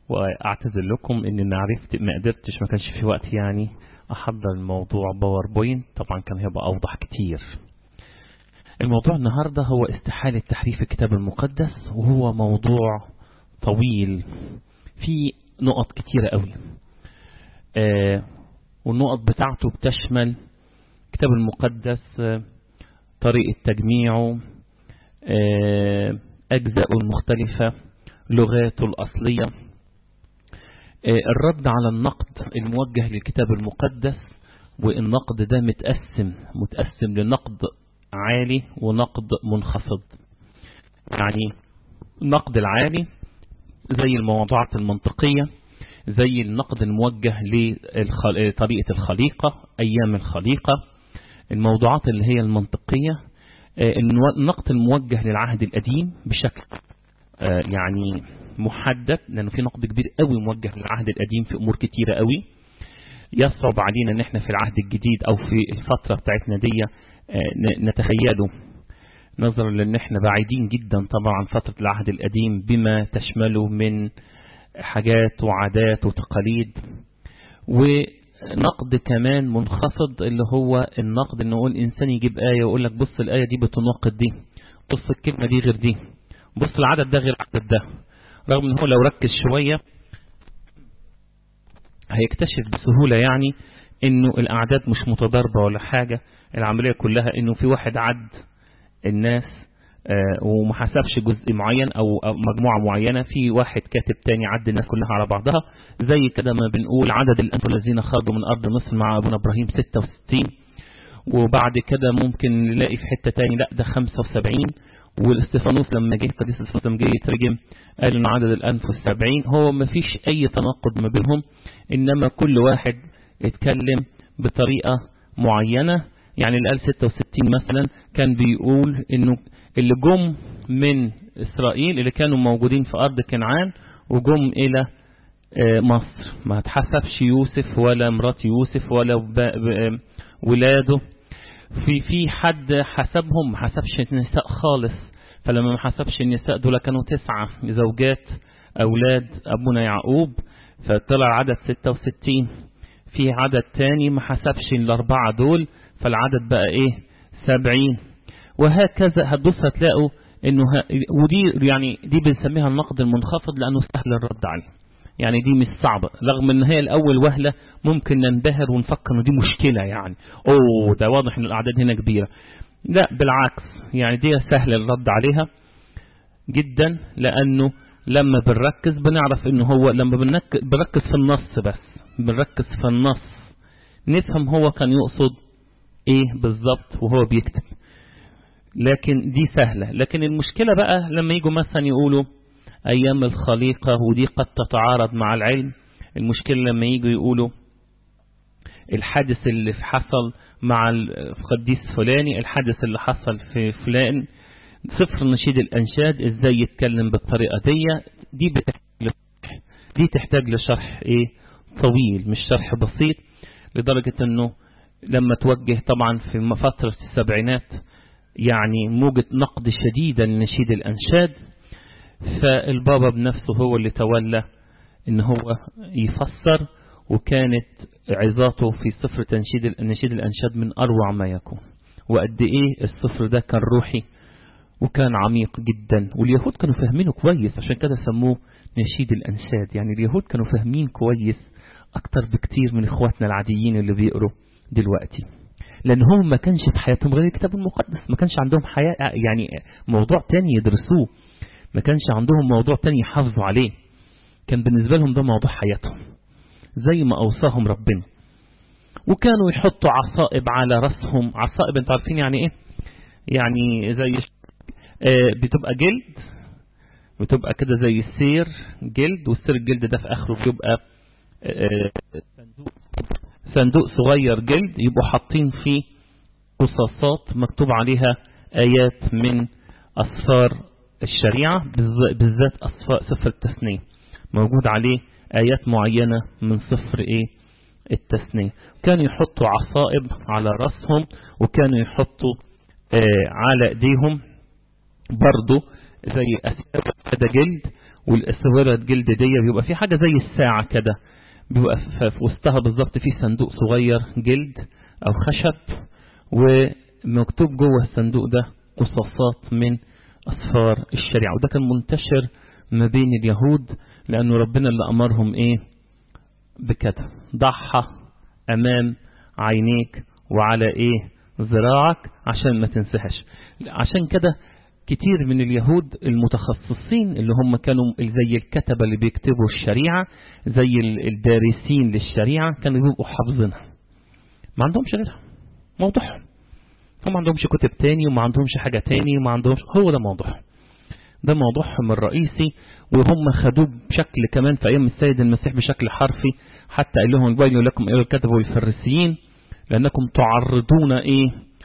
واعتذر لكم ان ما عرفت ما قدرتش ما كانش في وقت يعني احضر الموضوع باوربوينت طبعا كان هيبقى اوضح كتير الموضوع النهاردة هو استحالة تحريف الكتاب المقدس وهو موضوع طويل في نقط كتيرة قوي آه والنقط بتاعته بتشمل الكتاب المقدس آه طريقة تجميعه آه أجزاءه المختلفة لغاته الأصلية الرد على النقد الموجه للكتاب المقدس والنقد ده متقسم متقسم لنقد عالي ونقد منخفض يعني النقد العالي زي الموضوعات المنطقية زي النقد الموجه لطريقة الخليقة أيام الخليقة الموضوعات اللي هي المنطقية النقد الموجه للعهد القديم بشكل يعني محدد لأنه في نقد كبير قوي موجه للعهد القديم في أمور كتيرة قوي يصعب علينا ان احنا في العهد الجديد او في الفترة بتاعتنا دي نتخيله نظرا لان احنا بعيدين جدا طبعا عن فترة العهد القديم بما تشمله من حاجات وعادات وتقاليد ونقد كمان منخفض اللي هو النقد ان نقول انسان يجيب آية ويقول لك بص الآية دي بتناقض دي بص الكلمة دي غير دي بص العدد ده غير العدد ده رغم ان هو لو ركز شوية هيكتشف بسهولة يعني انه الاعداد مش متضاربة ولا حاجة العملية كلها انه في واحد عد الناس وما حسبش جزء معين او مجموعة معينة في واحد كاتب تاني عد الناس كلها على بعضها زي كده ما بنقول عدد الأنف الذين خرجوا من أرض مصر مع أبونا إبراهيم 66 وبعد كده ممكن نلاقي في حتة تاني لا ده 75 والاستفانوس لما جه قديس الاستفانوس لما جه يترجم قال ان عدد الأنف والسبعين هو ما فيش أي تناقض ما بينهم إنما كل واحد اتكلم بطريقة معينة يعني اللي قال 66 مثلا كان بيقول انه اللي جم من اسرائيل اللي كانوا موجودين في ارض كنعان وجم الى مصر ما اتحسبش يوسف ولا مرات يوسف ولا ولاده في في حد حسبهم ما حسبش النساء خالص فلما ما حسبش النساء دول كانوا تسعة زوجات اولاد ابونا يعقوب فطلع عدد 66 في عدد تاني ما حسبش الاربعة دول فالعدد بقى ايه سبعين وهكذا هتبص هتلاقوا انه ه... ودي يعني دي بنسميها النقد المنخفض لانه سهل الرد عليه يعني دي مش صعبة رغم ان هي الاول وهلة ممكن ننبهر ونفكر ان دي مشكلة يعني اوه ده واضح ان الاعداد هنا كبيرة لا بالعكس يعني دي سهل الرد عليها جدا لانه لما بنركز بنعرف انه هو لما بنركز في النص بس بنركز في النص نفهم هو كان يقصد ايه بالظبط وهو بيكتب لكن دي سهلة لكن المشكلة بقى لما يجوا مثلا يقولوا ايام الخليقة ودي قد تتعارض مع العلم المشكلة لما يجوا يقولوا الحادث اللي حصل مع القديس فلاني الحادث اللي حصل في فلان صفر نشيد الانشاد ازاي يتكلم بالطريقة دي دي بتحتاج دي تحتاج لشرح ايه طويل مش شرح بسيط لدرجة انه لما توجه طبعا في فترة السبعينات يعني موجة نقد شديدة لنشيد الأنشاد فالبابا بنفسه هو اللي تولى ان هو يفسر وكانت عظاته في صفر تنشيد نشيد الأنشاد من أروع ما يكون وقد إيه الصفر ده كان روحي وكان عميق جدا واليهود كانوا فاهمينه كويس عشان كده سموه نشيد الأنشاد يعني اليهود كانوا فاهمين كويس أكتر بكتير من إخواتنا العاديين اللي بيقروا دلوقتي لأن هم ما كانش في حياتهم غير الكتاب المقدس ما كانش عندهم حياة يعني موضوع تاني يدرسوه ما كانش عندهم موضوع تاني يحافظوا عليه كان بالنسبة لهم ده موضوع حياتهم زي ما أوصاهم ربنا وكانوا يحطوا عصائب على رأسهم عصائب انتوا عارفين يعني ايه يعني زي آه بتبقى جلد بتبقى كده زي السير جلد والسير الجلد ده في اخره بيبقى آه صندوق صندوق صغير جلد يبقوا حاطين فيه قصاصات مكتوب عليها آيات من أسفار الشريعة بالذات أسفار سفر التثنية موجود عليه آيات معينة من سفر إيه التثنية كانوا يحطوا عصائب على رأسهم وكانوا يحطوا آه على ايديهم برضو زي أسياب كده جلد والاسوره جلد دي بيبقى في حاجه زي الساعه كده بيبقى في وسطها بالظبط في صندوق صغير جلد او خشب ومكتوب جوه الصندوق ده قصاصات من أسفار الشريعة وده كان منتشر ما بين اليهود لأنه ربنا اللي أمرهم إيه بكده ضعها أمام عينيك وعلى إيه ذراعك عشان ما تنسحش عشان كده كتير من اليهود المتخصصين اللي هم كانوا زي الكتبة اللي بيكتبوا الشريعة زي الدارسين للشريعة كانوا بيبقوا حافظينها ما عندهمش غيرها موضوعهم هم ما عندهمش كتب تاني وما عندهمش حاجة تاني وما عندهمش هو ده موضوعهم ده موضوعهم الرئيسي وهم خدوه بشكل كمان في أيام السيد المسيح بشكل حرفي حتى قال لهم الويل لكم أيها الكتب والفريسيين لأنكم تعرضون إيه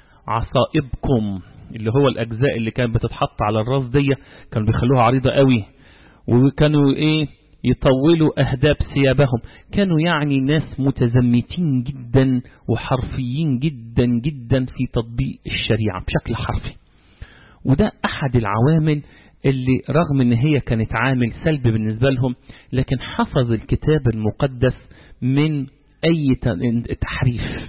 عصائبكم اللي هو الأجزاء اللي كانت بتتحط على الراس دي كانوا بيخلوها عريضة قوي وكانوا إيه يطولوا أهداب ثيابهم كانوا يعني ناس متزمتين جدا وحرفيين جدا جدا في تطبيق الشريعة بشكل حرفي وده أحد العوامل اللي رغم ان هي كانت عامل سلبي بالنسبة لهم لكن حفظ الكتاب المقدس من اي تحريف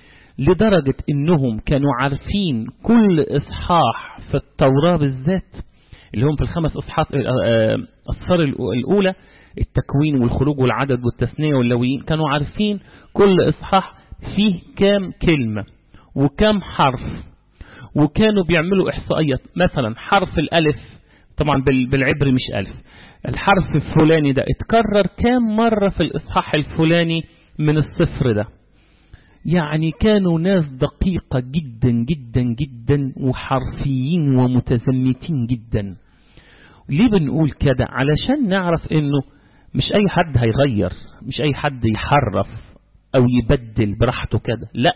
لدرجة انهم كانوا عارفين كل اصحاح في التوراة بالذات اللي هم في الخمس اصحاح اصفار الاولى التكوين والخروج والعدد والتثنية واللويين كانوا عارفين كل اصحاح فيه كام كلمة وكام حرف وكانوا بيعملوا احصائيات مثلا حرف الالف طبعا بالعبري مش ألف الحرف الفلاني ده اتكرر كام مرة في الإصحاح الفلاني من الصفر ده يعني كانوا ناس دقيقة جدا جدا جدا وحرفيين ومتزمتين جدا ليه بنقول كده علشان نعرف انه مش اي حد هيغير مش اي حد يحرف او يبدل براحته كده لا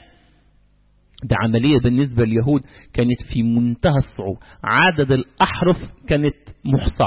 ده عملية بالنسبة لليهود كانت في منتهى الصعوبة عدد الأحرف كانت محصاة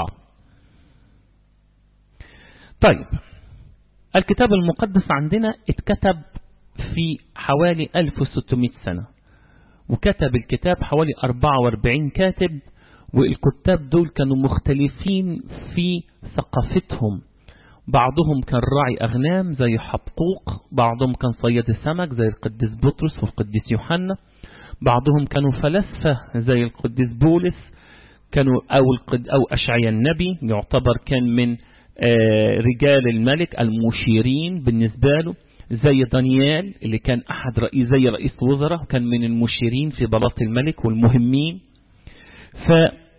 طيب الكتاب المقدس عندنا اتكتب في حوالي 1600 سنة وكتب الكتاب حوالي 44 كاتب والكتاب دول كانوا مختلفين في ثقافتهم بعضهم كان راعي أغنام زي حبقوق بعضهم كان صياد سمك زي القديس بطرس والقديس يوحنا بعضهم كانوا فلاسفة زي القديس بولس كانوا أو, القد أو أشعيا النبي يعتبر كان من رجال الملك المشيرين بالنسبة له زي دانيال اللي كان أحد رئيس زي رئيس وزراء كان من المشيرين في بلاط الملك والمهمين ف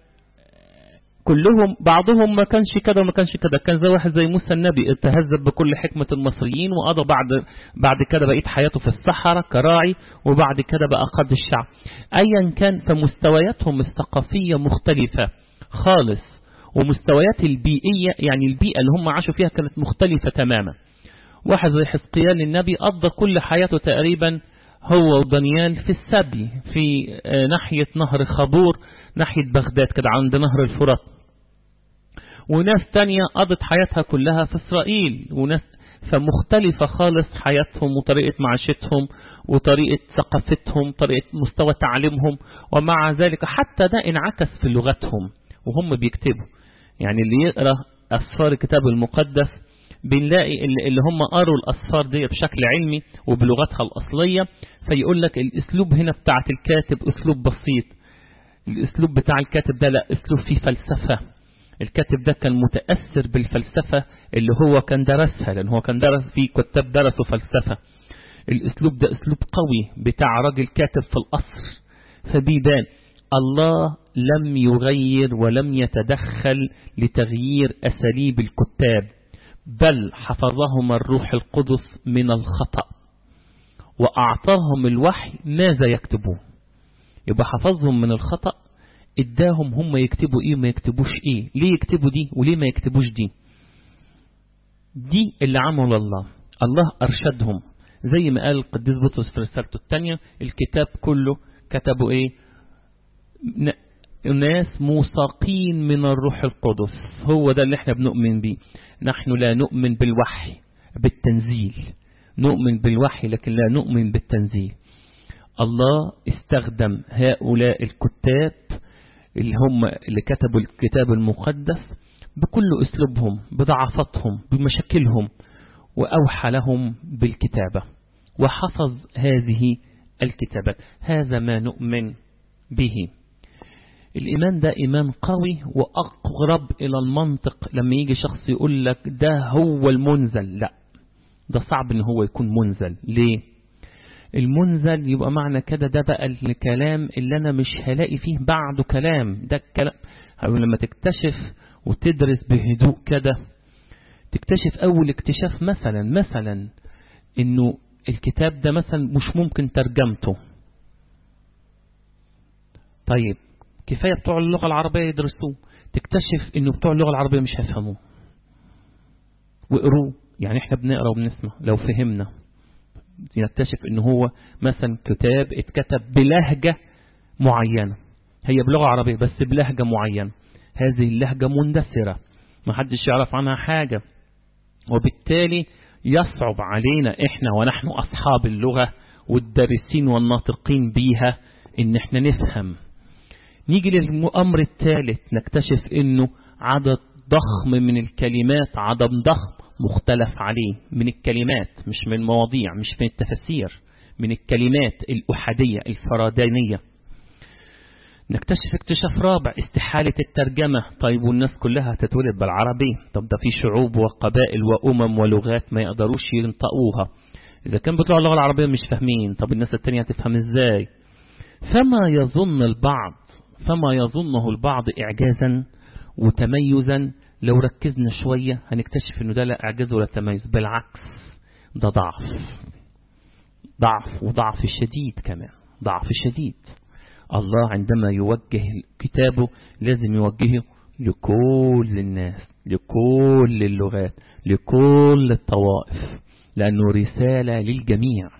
كلهم بعضهم ما كانش كده وما كانش كده كان زي واحد زي موسى النبي تهذب بكل حكمة المصريين وقضى بعد بعد كده بقيت حياته في الصحراء كراعي وبعد كده بقى قاد الشعب ايا كان فمستوياتهم الثقافية مختلفة خالص ومستويات البيئية يعني البيئة اللي هم عاشوا فيها كانت مختلفة تماما واحد زي حزقيال النبي قضى كل حياته تقريبا هو ودانيال في السبي في ناحية نهر خابور ناحية بغداد كده عند نهر الفرات وناس تانية قضت حياتها كلها في إسرائيل وناس فمختلفة خالص حياتهم وطريقة معاشتهم وطريقة ثقافتهم طريقة مستوى تعليمهم ومع ذلك حتى ده انعكس في لغتهم وهم بيكتبوا يعني اللي يقرأ أسفار الكتاب المقدس بنلاقي اللي هم قروا الأسفار دي بشكل علمي وبلغتها الأصلية فيقول لك الأسلوب هنا بتاعت الكاتب أسلوب بسيط الأسلوب بتاع الكاتب ده لا أسلوب فيه فلسفة الكاتب ده كان متأثر بالفلسفة اللي هو كان درسها لأن هو كان درس في كتاب درسوا فلسفة الأسلوب ده أسلوب قوي بتاع راجل كاتب في الأصر فبيبان الله لم يغير ولم يتدخل لتغيير أساليب الكتاب بل حفظهم الروح القدس من الخطأ وأعطاهم الوحي ماذا يكتبون يبقى حفظهم من الخطأ اداهم هم يكتبوا ايه وما يكتبوش ايه ليه يكتبوا دي وليه ما يكتبوش دي دي اللي عمل الله الله ارشدهم زي ما قال القديس بطرس في رسالته الثانيه الكتاب كله كتبوا ايه ناس موثقين من الروح القدس هو ده اللي احنا بنؤمن بيه نحن لا نؤمن بالوحي بالتنزيل نؤمن بالوحي لكن لا نؤمن بالتنزيل الله استخدم هؤلاء الكتاب اللي هم اللي كتبوا الكتاب المقدس بكل أسلوبهم بضعفتهم بمشاكلهم وأوحى لهم بالكتابة وحفظ هذه الكتابات هذا ما نؤمن به الإيمان ده إيمان قوي وأقرب إلى المنطق لما يجي شخص يقول لك ده هو المنزل لا ده صعب ان هو يكون منزل ليه المنزل يبقى معنى كده ده بقى الكلام اللي انا مش هلاقي فيه بعده كلام ده الكلام لما تكتشف وتدرس بهدوء كده تكتشف اول اكتشاف مثلا مثلا انه الكتاب ده مثلا مش ممكن ترجمته طيب كفاية بتوع اللغة العربية يدرسوه تكتشف انه بتوع اللغة العربية مش هيفهموه وقروه يعني احنا بنقرا وبنسمع لو فهمنا نكتشف ان هو مثلا كتاب اتكتب بلهجة معينة هي بلغة عربية بس بلهجة معينة هذه اللهجة مندثرة ما حدش يعرف عنها حاجة وبالتالي يصعب علينا احنا ونحن اصحاب اللغة والدارسين والناطقين بيها ان احنا نفهم نيجي للأمر الثالث نكتشف انه عدد ضخم من الكلمات عدد ضخم مختلف عليه من الكلمات مش من المواضيع مش من التفسير من الكلمات الأحادية الفرادانية نكتشف اكتشاف رابع استحالة الترجمة طيب والناس كلها تتولد بالعربي طب ده في شعوب وقبائل وأمم ولغات ما يقدروش ينطقوها إذا كان بتوع اللغة العربية مش فاهمين طب الناس التانية هتفهم إزاي فما يظن البعض فما يظنه البعض إعجازا وتميزا لو ركزنا شوية هنكتشف انه ده لا اعجاز ولا تميز بالعكس ده ضعف ضعف وضعف شديد كمان ضعف شديد الله عندما يوجه كتابه لازم يوجهه لكل الناس لكل اللغات لكل الطوائف لأنه رسالة للجميع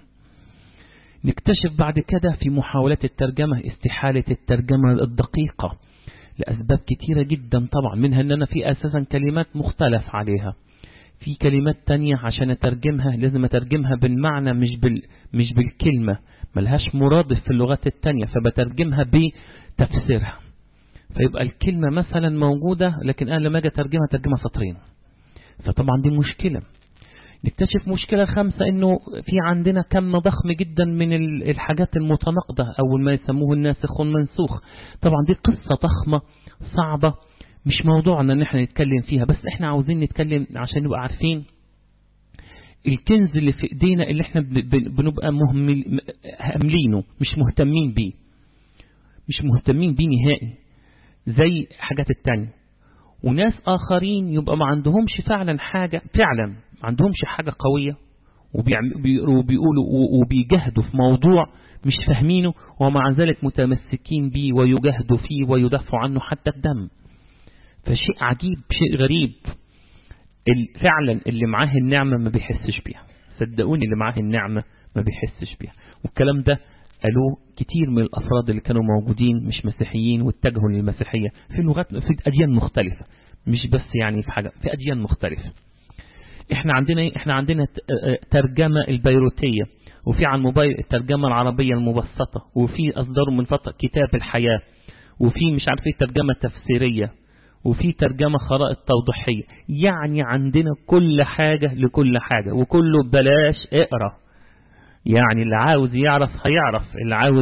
نكتشف بعد كده في محاولات الترجمة استحالة الترجمة الدقيقة لأسباب كتيرة جدا طبعا منها أن أنا في أساسا كلمات مختلف عليها في كلمات تانية عشان أترجمها لازم أترجمها بالمعنى مش, بال مش بالكلمة ملهاش مرادف في اللغات التانية فبترجمها بتفسيرها فيبقى الكلمة مثلا موجودة لكن أنا لما أجي أترجمها أترجمها سطرين فطبعا دي مشكلة نكتشف مشكلة خامسة انه في عندنا كم ضخم جدا من الحاجات المتناقضة او ما يسموه الناسخ والمنسوخ طبعا دي قصة ضخمة صعبة مش موضوعنا ان احنا نتكلم فيها بس احنا عاوزين نتكلم عشان نبقى عارفين الكنز اللي في ايدينا اللي احنا بنبقى مهملينه مش مهتمين بيه مش مهتمين بيه نهائي زي حاجات التانية وناس آخرين يبقى ما عندهمش فعلا حاجة فعلا ما عندهمش حاجة قوية وبيقولوا وبيجهدوا في موضوع مش فاهمينه ومع ذلك متمسكين بيه ويجهدوا فيه ويدافعوا عنه حتى الدم فشيء عجيب شيء غريب فعلا اللي معاه النعمة ما بيحسش بيها صدقوني اللي معاه النعمة ما بيحسش بيها والكلام ده قالوه كتير من الأفراد اللي كانوا موجودين مش مسيحيين واتجهوا للمسيحية في لغات في أديان مختلفة مش بس يعني في حاجة في أديان مختلفة احنا عندنا احنا عندنا ترجمة البيروتية وفي على الموبايل الترجمة العربية المبسطة وفي أصدار من فترة كتاب الحياة وفي مش عارف ايه ترجمة تفسيرية وفي ترجمة خرائط توضيحية يعني عندنا كل حاجة لكل حاجة وكله ببلاش اقرأ يعني اللي عاوز يعرف هيعرف اللي عاوز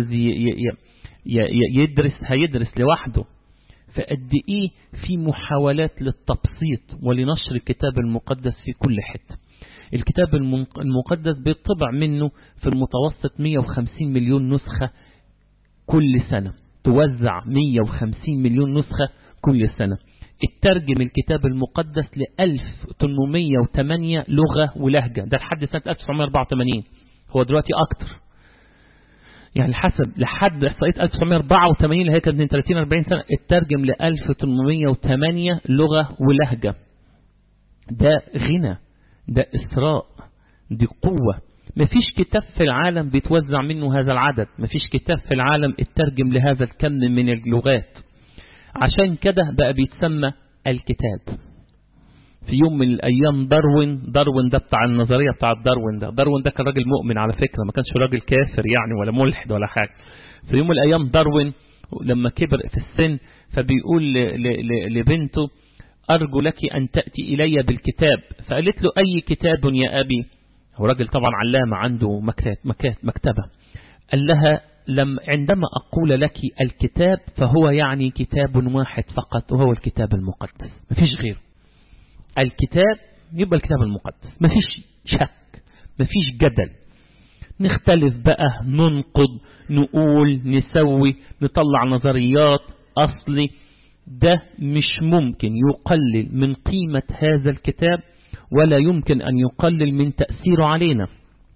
يدرس هيدرس لوحده فقد ايه في محاولات للتبسيط ولنشر الكتاب المقدس في كل حته الكتاب المقدس بيطبع منه في المتوسط 150 مليون نسخة كل سنة توزع 150 مليون نسخة كل سنة اترجم الكتاب المقدس ل 1808 لغة ولهجة ده لحد سنة 1984 هو دلوقتي أكتر يعني حسب لحد إحصائية 1984 اللي هي كانت من 30 40 سنة اترجم ل 1808 لغة ولهجة ده غنى ده إسراء دي قوة مفيش كتاب في العالم بيتوزع منه هذا العدد مفيش كتاب في العالم اترجم لهذا الكم من اللغات عشان كده بقى بيتسمى الكتاب في يوم من الأيام داروين داروين ده بتاع النظرية بتاع داروين ده داروين ده كان راجل مؤمن على فكرة ما كانش راجل كافر يعني ولا ملحد ولا حاجة في يوم من الأيام داروين لما كبر في السن فبيقول لبنته أرجو لك أن تأتي إلي بالكتاب فقالت له أي كتاب يا أبي هو راجل طبعا علامة عنده مكتبة قال لها لم عندما أقول لك الكتاب فهو يعني كتاب واحد فقط وهو الكتاب المقدس مفيش غيره الكتاب يبقى الكتاب المقدس مفيش شك مفيش جدل نختلف بقى ننقض نقول نسوي نطلع نظريات أصلي ده مش ممكن يقلل من قيمة هذا الكتاب ولا يمكن أن يقلل من تأثيره علينا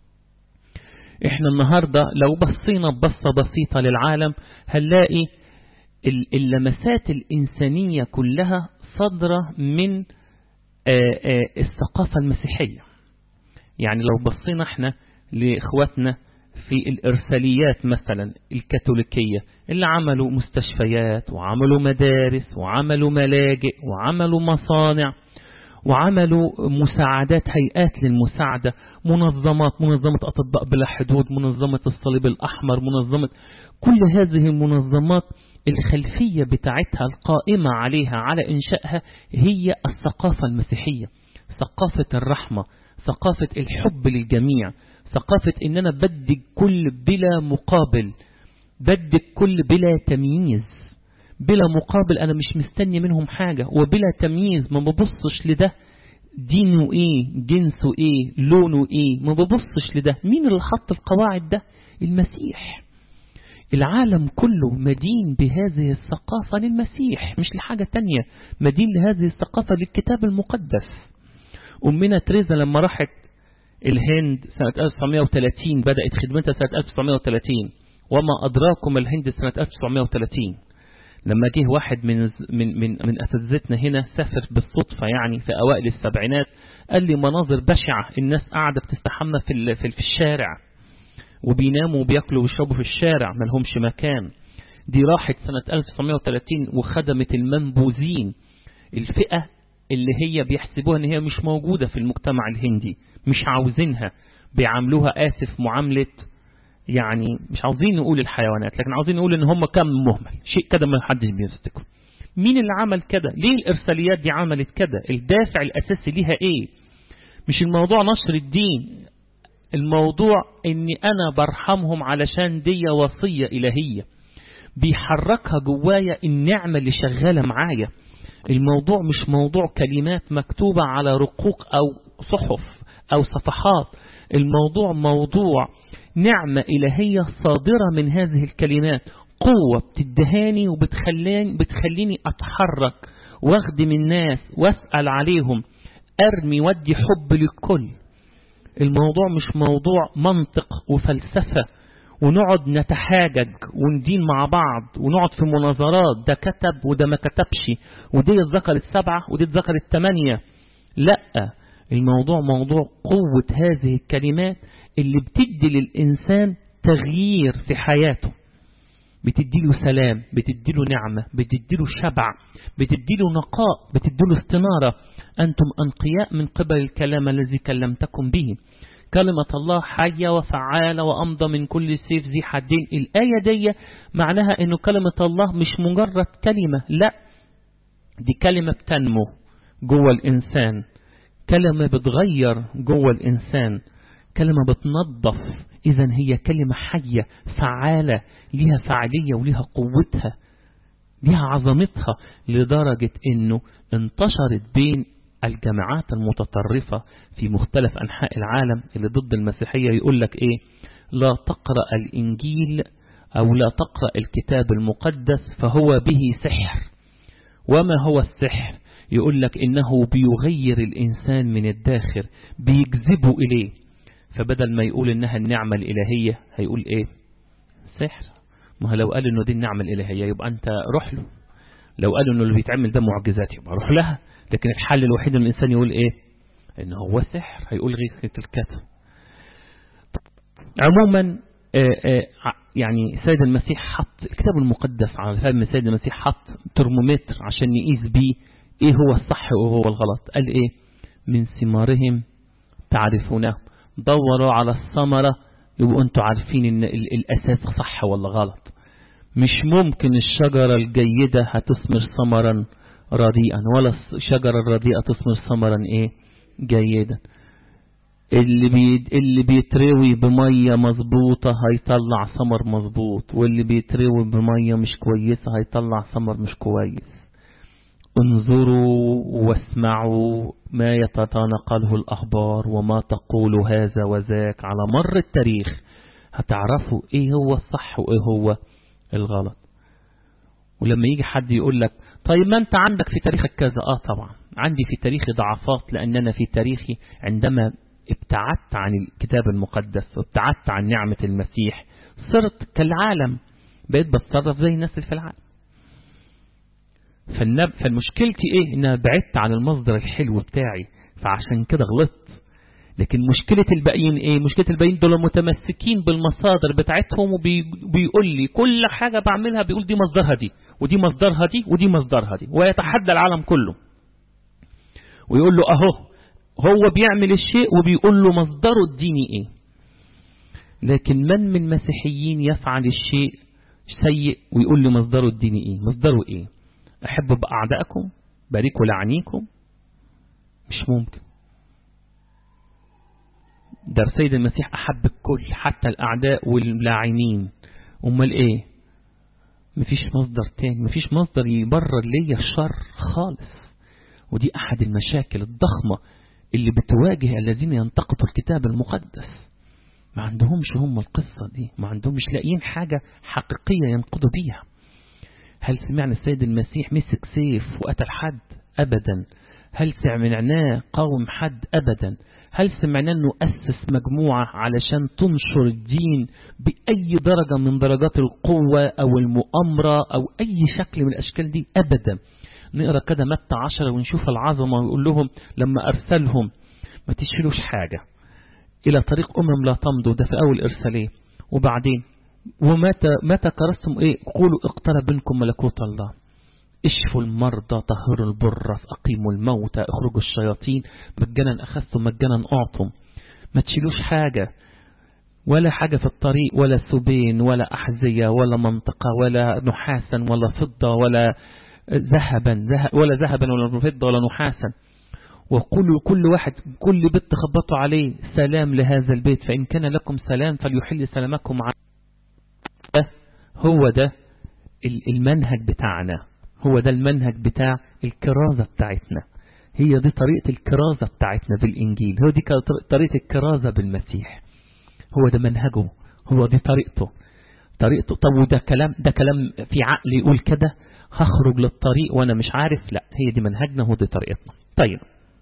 احنا النهاردة لو بصينا بصة بسيطة للعالم هنلاقي اللمسات الإنسانية كلها صدرة من الثقافة المسيحية يعني لو بصينا احنا لإخواتنا في الإرساليات مثلا الكاثوليكية اللي عملوا مستشفيات وعملوا مدارس وعملوا ملاجئ وعملوا مصانع وعملوا مساعدات هيئات للمساعدة منظمات منظمة أطباء بلا حدود منظمة الصليب الأحمر منظمة كل هذه المنظمات الخلفية بتاعتها القائمة عليها على إنشائها هي الثقافة المسيحية ثقافة الرحمة ثقافة الحب للجميع ثقافة ان انا بدي كل بلا مقابل بدي كل بلا تمييز بلا مقابل انا مش مستني منهم حاجة وبلا تمييز ما ببصش لده دينه ايه جنسه ايه لونه ايه ما ببصش لده مين اللي حط القواعد ده المسيح العالم كله مدين بهذه الثقافة للمسيح مش لحاجة تانية مدين لهذه الثقافة للكتاب المقدس أمنا تريزا لما راحت الهند سنة 1930 بدأت خدمتها سنة 1930 وما أدراكم الهند سنة 1930 لما جه واحد من من من من اساتذتنا هنا سافر بالصدفة يعني في أوائل السبعينات قال لي مناظر بشعة الناس قاعدة بتستحمى في في الشارع وبيناموا وبياكلوا ويشربوا في الشارع ما لهمش مكان دي راحت سنة 1930 وخدمت المنبوذين الفئة اللي هي بيحسبوها ان هي مش موجودة في المجتمع الهندي مش عاوزينها بيعاملوها آسف معاملة يعني مش عاوزين نقول الحيوانات لكن عاوزين نقول ان هم كم مهمل شيء كده ما حدش بيفتكره مين اللي عمل كده ليه الارساليات دي عملت كده الدافع الاساسي ليها ايه مش الموضوع نشر الدين الموضوع اني انا برحمهم علشان دي وصية الهية بيحركها جوايا النعمة اللي شغالة معايا الموضوع مش موضوع كلمات مكتوبة على رقوق او صحف او صفحات الموضوع موضوع نعمة إلهية صادرة من هذه الكلمات قوة بتدهاني وبتخليني بتخليني أتحرك واخدم الناس واسأل عليهم أرمي ودي حب للكل الموضوع مش موضوع منطق وفلسفة ونقعد نتحاجج وندين مع بعض ونقعد في مناظرات ده كتب وده ما كتبش ودي اتذكر السبعة ودي اتذكر الثمانية لا الموضوع موضوع قوة هذه الكلمات اللي بتدي للإنسان تغيير في حياته بتديله سلام بتديله نعمة بتديله شبع بتديله نقاء بتديله استنارة أنتم أنقياء من قبل الكلام الذي كلمتكم به كلمة الله حية وفعالة وأمضى من كل سيف ذي حدين الآية دي معناها أنه كلمة الله مش مجرد كلمة لا دي كلمة بتنمو جوه الإنسان كلمة بتغير جوه الإنسان كلمة بتنظف إذا هي كلمة حية فعالة ليها فعالية وليها قوتها ليها عظمتها لدرجة أنه انتشرت بين الجامعات المتطرفة في مختلف أنحاء العالم اللي ضد المسيحية يقول لك إيه لا تقرأ الإنجيل أو لا تقرأ الكتاب المقدس فهو به سحر وما هو السحر يقول لك إنه بيغير الإنسان من الداخل بيجذبه إليه فبدل ما يقول إنها النعمة الإلهية هيقول إيه سحر ما لو قال إنه دي النعمة الإلهية يبقى أنت روح له لو قال إنه اللي بيتعمل ده معجزات يبقى روح لها لكن الحل الوحيد ان الإنسان يقول إيه إن هو سحر هيقول غير الكتب عموما آآ آآ يعني سيد المسيح حط الكتاب المقدس على فهم سيد المسيح حط ترمومتر عشان يقيس بيه ايه هو الصح وهو الغلط قال ايه من ثمارهم تعرفونه دوروا على الثمرة يبقوا انتوا عارفين ان الاساس صح ولا غلط مش ممكن الشجرة الجيدة هتثمر ثمرا رديئا ولا الشجرة الرديئة تثمر ثمرا ايه جيدا اللي بي اللي بيتروي بمية مظبوطة هيطلع ثمر مظبوط واللي بيتروي بمية مش كويسة هيطلع ثمر مش كويس انظروا واسمعوا ما يتناقله الأخبار وما تقول هذا وذاك على مر التاريخ هتعرفوا ايه هو الصح وايه هو الغلط ولما يجي حد يقول لك طيب ما انت عندك في تاريخك كذا اه طبعا عندي في تاريخي ضعفات لان انا في تاريخي عندما ابتعدت عن الكتاب المقدس وابتعدت عن نعمة المسيح صرت كالعالم بقيت بتصرف زي الناس اللي في العالم فالنب... فالمشكلتي ايه ان بعدت عن المصدر الحلو بتاعي فعشان كده غلطت لكن مشكلة الباقيين ايه مشكلة الباقيين دول متمسكين بالمصادر بتاعتهم وبيقول لي كل حاجة بعملها بيقول دي مصدرها دي ودي مصدرها دي ودي مصدرها دي ويتحدى العالم كله ويقول له اهو هو بيعمل الشيء وبيقول له مصدره الديني ايه لكن من من مسيحيين يفعل الشيء سيء ويقول له مصدره الديني ايه مصدره ايه احب باعدائكم باركوا لعنيكم مش ممكن ده سيد المسيح أحب الكل حتى الأعداء واللاعنين أمال إيه مفيش مصدر تاني مفيش مصدر يبرر ليا الشر خالص ودي أحد المشاكل الضخمة اللي بتواجه الذين ينتقدوا الكتاب المقدس ما عندهمش هم القصة دي ما عندهمش لاقيين حاجة حقيقية ينقضوا بيها هل سمعنا السيد المسيح مسك سيف وقتل حد أبدا هل سمعناه قاوم حد أبدا هل سمعنا أنه أسس مجموعة علشان تنشر الدين بأي درجة من درجات القوة أو المؤامرة أو أي شكل من الأشكال دي أبدا نقرأ كده متى عشرة ونشوف العظمة ويقول لهم لما أرسلهم ما تشيلوش حاجة إلى طريق أمم لا تمضوا ده في أول إرسالية وبعدين ومتى متى كرستم إيه قولوا اقترب منكم ملكوت الله اشفوا المرضى طهروا البرة أقيموا الموتى اخرجوا الشياطين مجانا أخذتم مجانا أعطم ما تشيلوش حاجة ولا حاجة في الطريق ولا سبين ولا أحذية ولا منطقة ولا نحاسا ولا فضة ولا ذهبا ولا ذهبا ولا فضة ولا نحاسا وقولوا كل واحد كل بيت تخبطوا عليه سلام لهذا البيت فإن كان لكم سلام فليحل سلامكم على هو ده المنهج بتاعنا هو ده المنهج بتاع الكرازة بتاعتنا هي دي طريقة الكرازة بتاعتنا بالإنجيل هو دي طريقة الكرازة بالمسيح هو ده منهجه هو دي طريقته طريقته طب وده كلام ده كلام في عقل يقول كده هخرج للطريق وانا مش عارف لا هي دي منهجنا هو دي طريقتنا طيب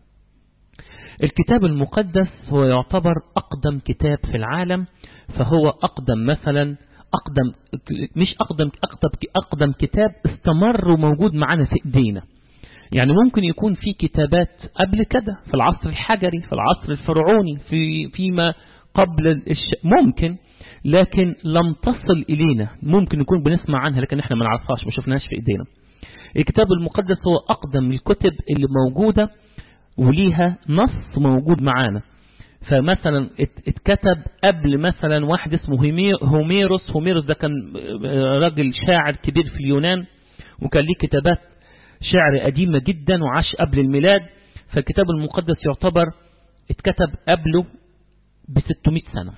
الكتاب المقدس هو يعتبر أقدم كتاب في العالم فهو أقدم مثلا أقدم مش أقدم أقدم أقدم كتاب استمر وموجود معنا في إيدينا يعني ممكن يكون في كتابات قبل كده في العصر الحجري في العصر الفرعوني في فيما قبل الش... ممكن لكن لم تصل إلينا ممكن نكون بنسمع عنها لكن احنا ما نعرفهاش ما شفناهاش في إيدينا الكتاب المقدس هو أقدم الكتب اللي موجودة وليها نص موجود معانا فمثلا اتكتب قبل مثلا واحد اسمه هوميروس هوميروس ده كان راجل شاعر كبير في اليونان وكان ليه كتابات شعر قديمة جدا وعاش قبل الميلاد فالكتاب المقدس يعتبر اتكتب قبله ب 600 سنة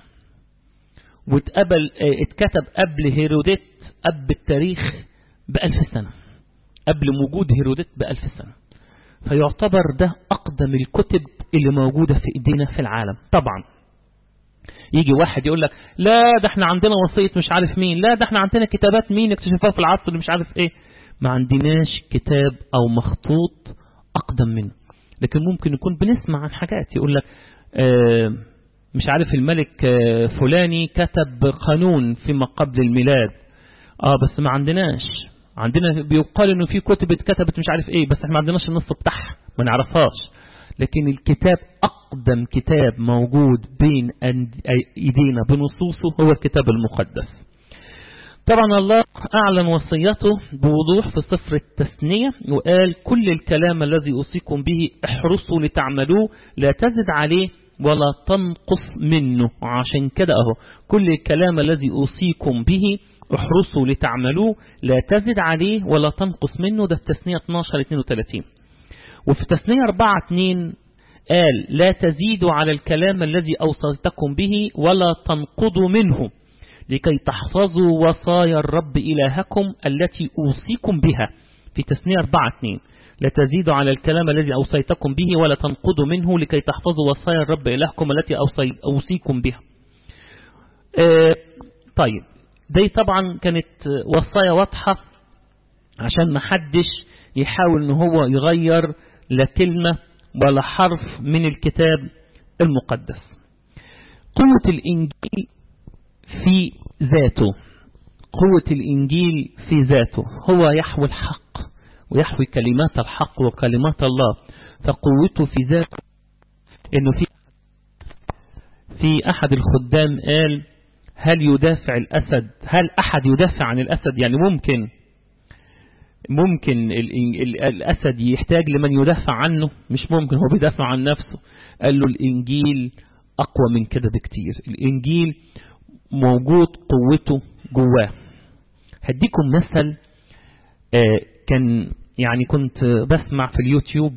واتقبل اتكتب قبل هيروديت قبل التاريخ بألف سنة قبل وجود هيروديت بألف سنة فيعتبر ده أقدم الكتب اللي موجودة في إيدينا في العالم طبعا يجي واحد يقول لك لا ده احنا عندنا وصية مش عارف مين لا ده احنا عندنا كتابات مين اكتشفها في العصر اللي مش عارف ايه ما عندناش كتاب او مخطوط اقدم منه لكن ممكن نكون بنسمع عن حاجات يقول لك اه مش عارف الملك اه فلاني كتب قانون فيما قبل الميلاد اه بس ما عندناش عندنا بيقال انه في كتب اتكتبت مش عارف ايه بس احنا ما عندناش النص بتاعها ما نعرفهاش لكن الكتاب أقدم كتاب موجود بين ايدينا بنصوصه هو الكتاب المقدس طبعا الله أعلن وصيته بوضوح في سفر التثنية وقال كل الكلام الذي أوصيكم به احرصوا لتعملوه لا تزد عليه ولا تنقص منه عشان كده أهو كل الكلام الذي أوصيكم به احرصوا لتعملوه لا تزد عليه ولا تنقص منه ده التثنية 12 32 وفي تثنية 4 2 قال لا تزيدوا على الكلام الذي أوصيتكم به ولا تنقضوا منه لكي تحفظوا وصايا الرب إلهكم التي أوصيكم بها في تثنية 4 2 لا تزيدوا على الكلام الذي أوصيتكم به ولا تنقضوا منه لكي تحفظوا وصايا الرب إلهكم التي أوصي أوصيكم بها آه طيب دي طبعا كانت وصايا واضحة عشان ما حدش يحاول ان هو يغير لا كلمة ولا حرف من الكتاب المقدس قوة الإنجيل في ذاته قوة الإنجيل في ذاته هو يحوي الحق ويحوي كلمات الحق وكلمات الله فقوته في ذاته انه في في احد الخدام قال هل يدافع الاسد هل احد يدافع عن الاسد يعني ممكن ممكن الاسد يحتاج لمن يدافع عنه مش ممكن هو بيدافع عن نفسه قال له الانجيل اقوى من كده بكتير الانجيل موجود قوته جواه هديكم مثل كان يعني كنت بسمع في اليوتيوب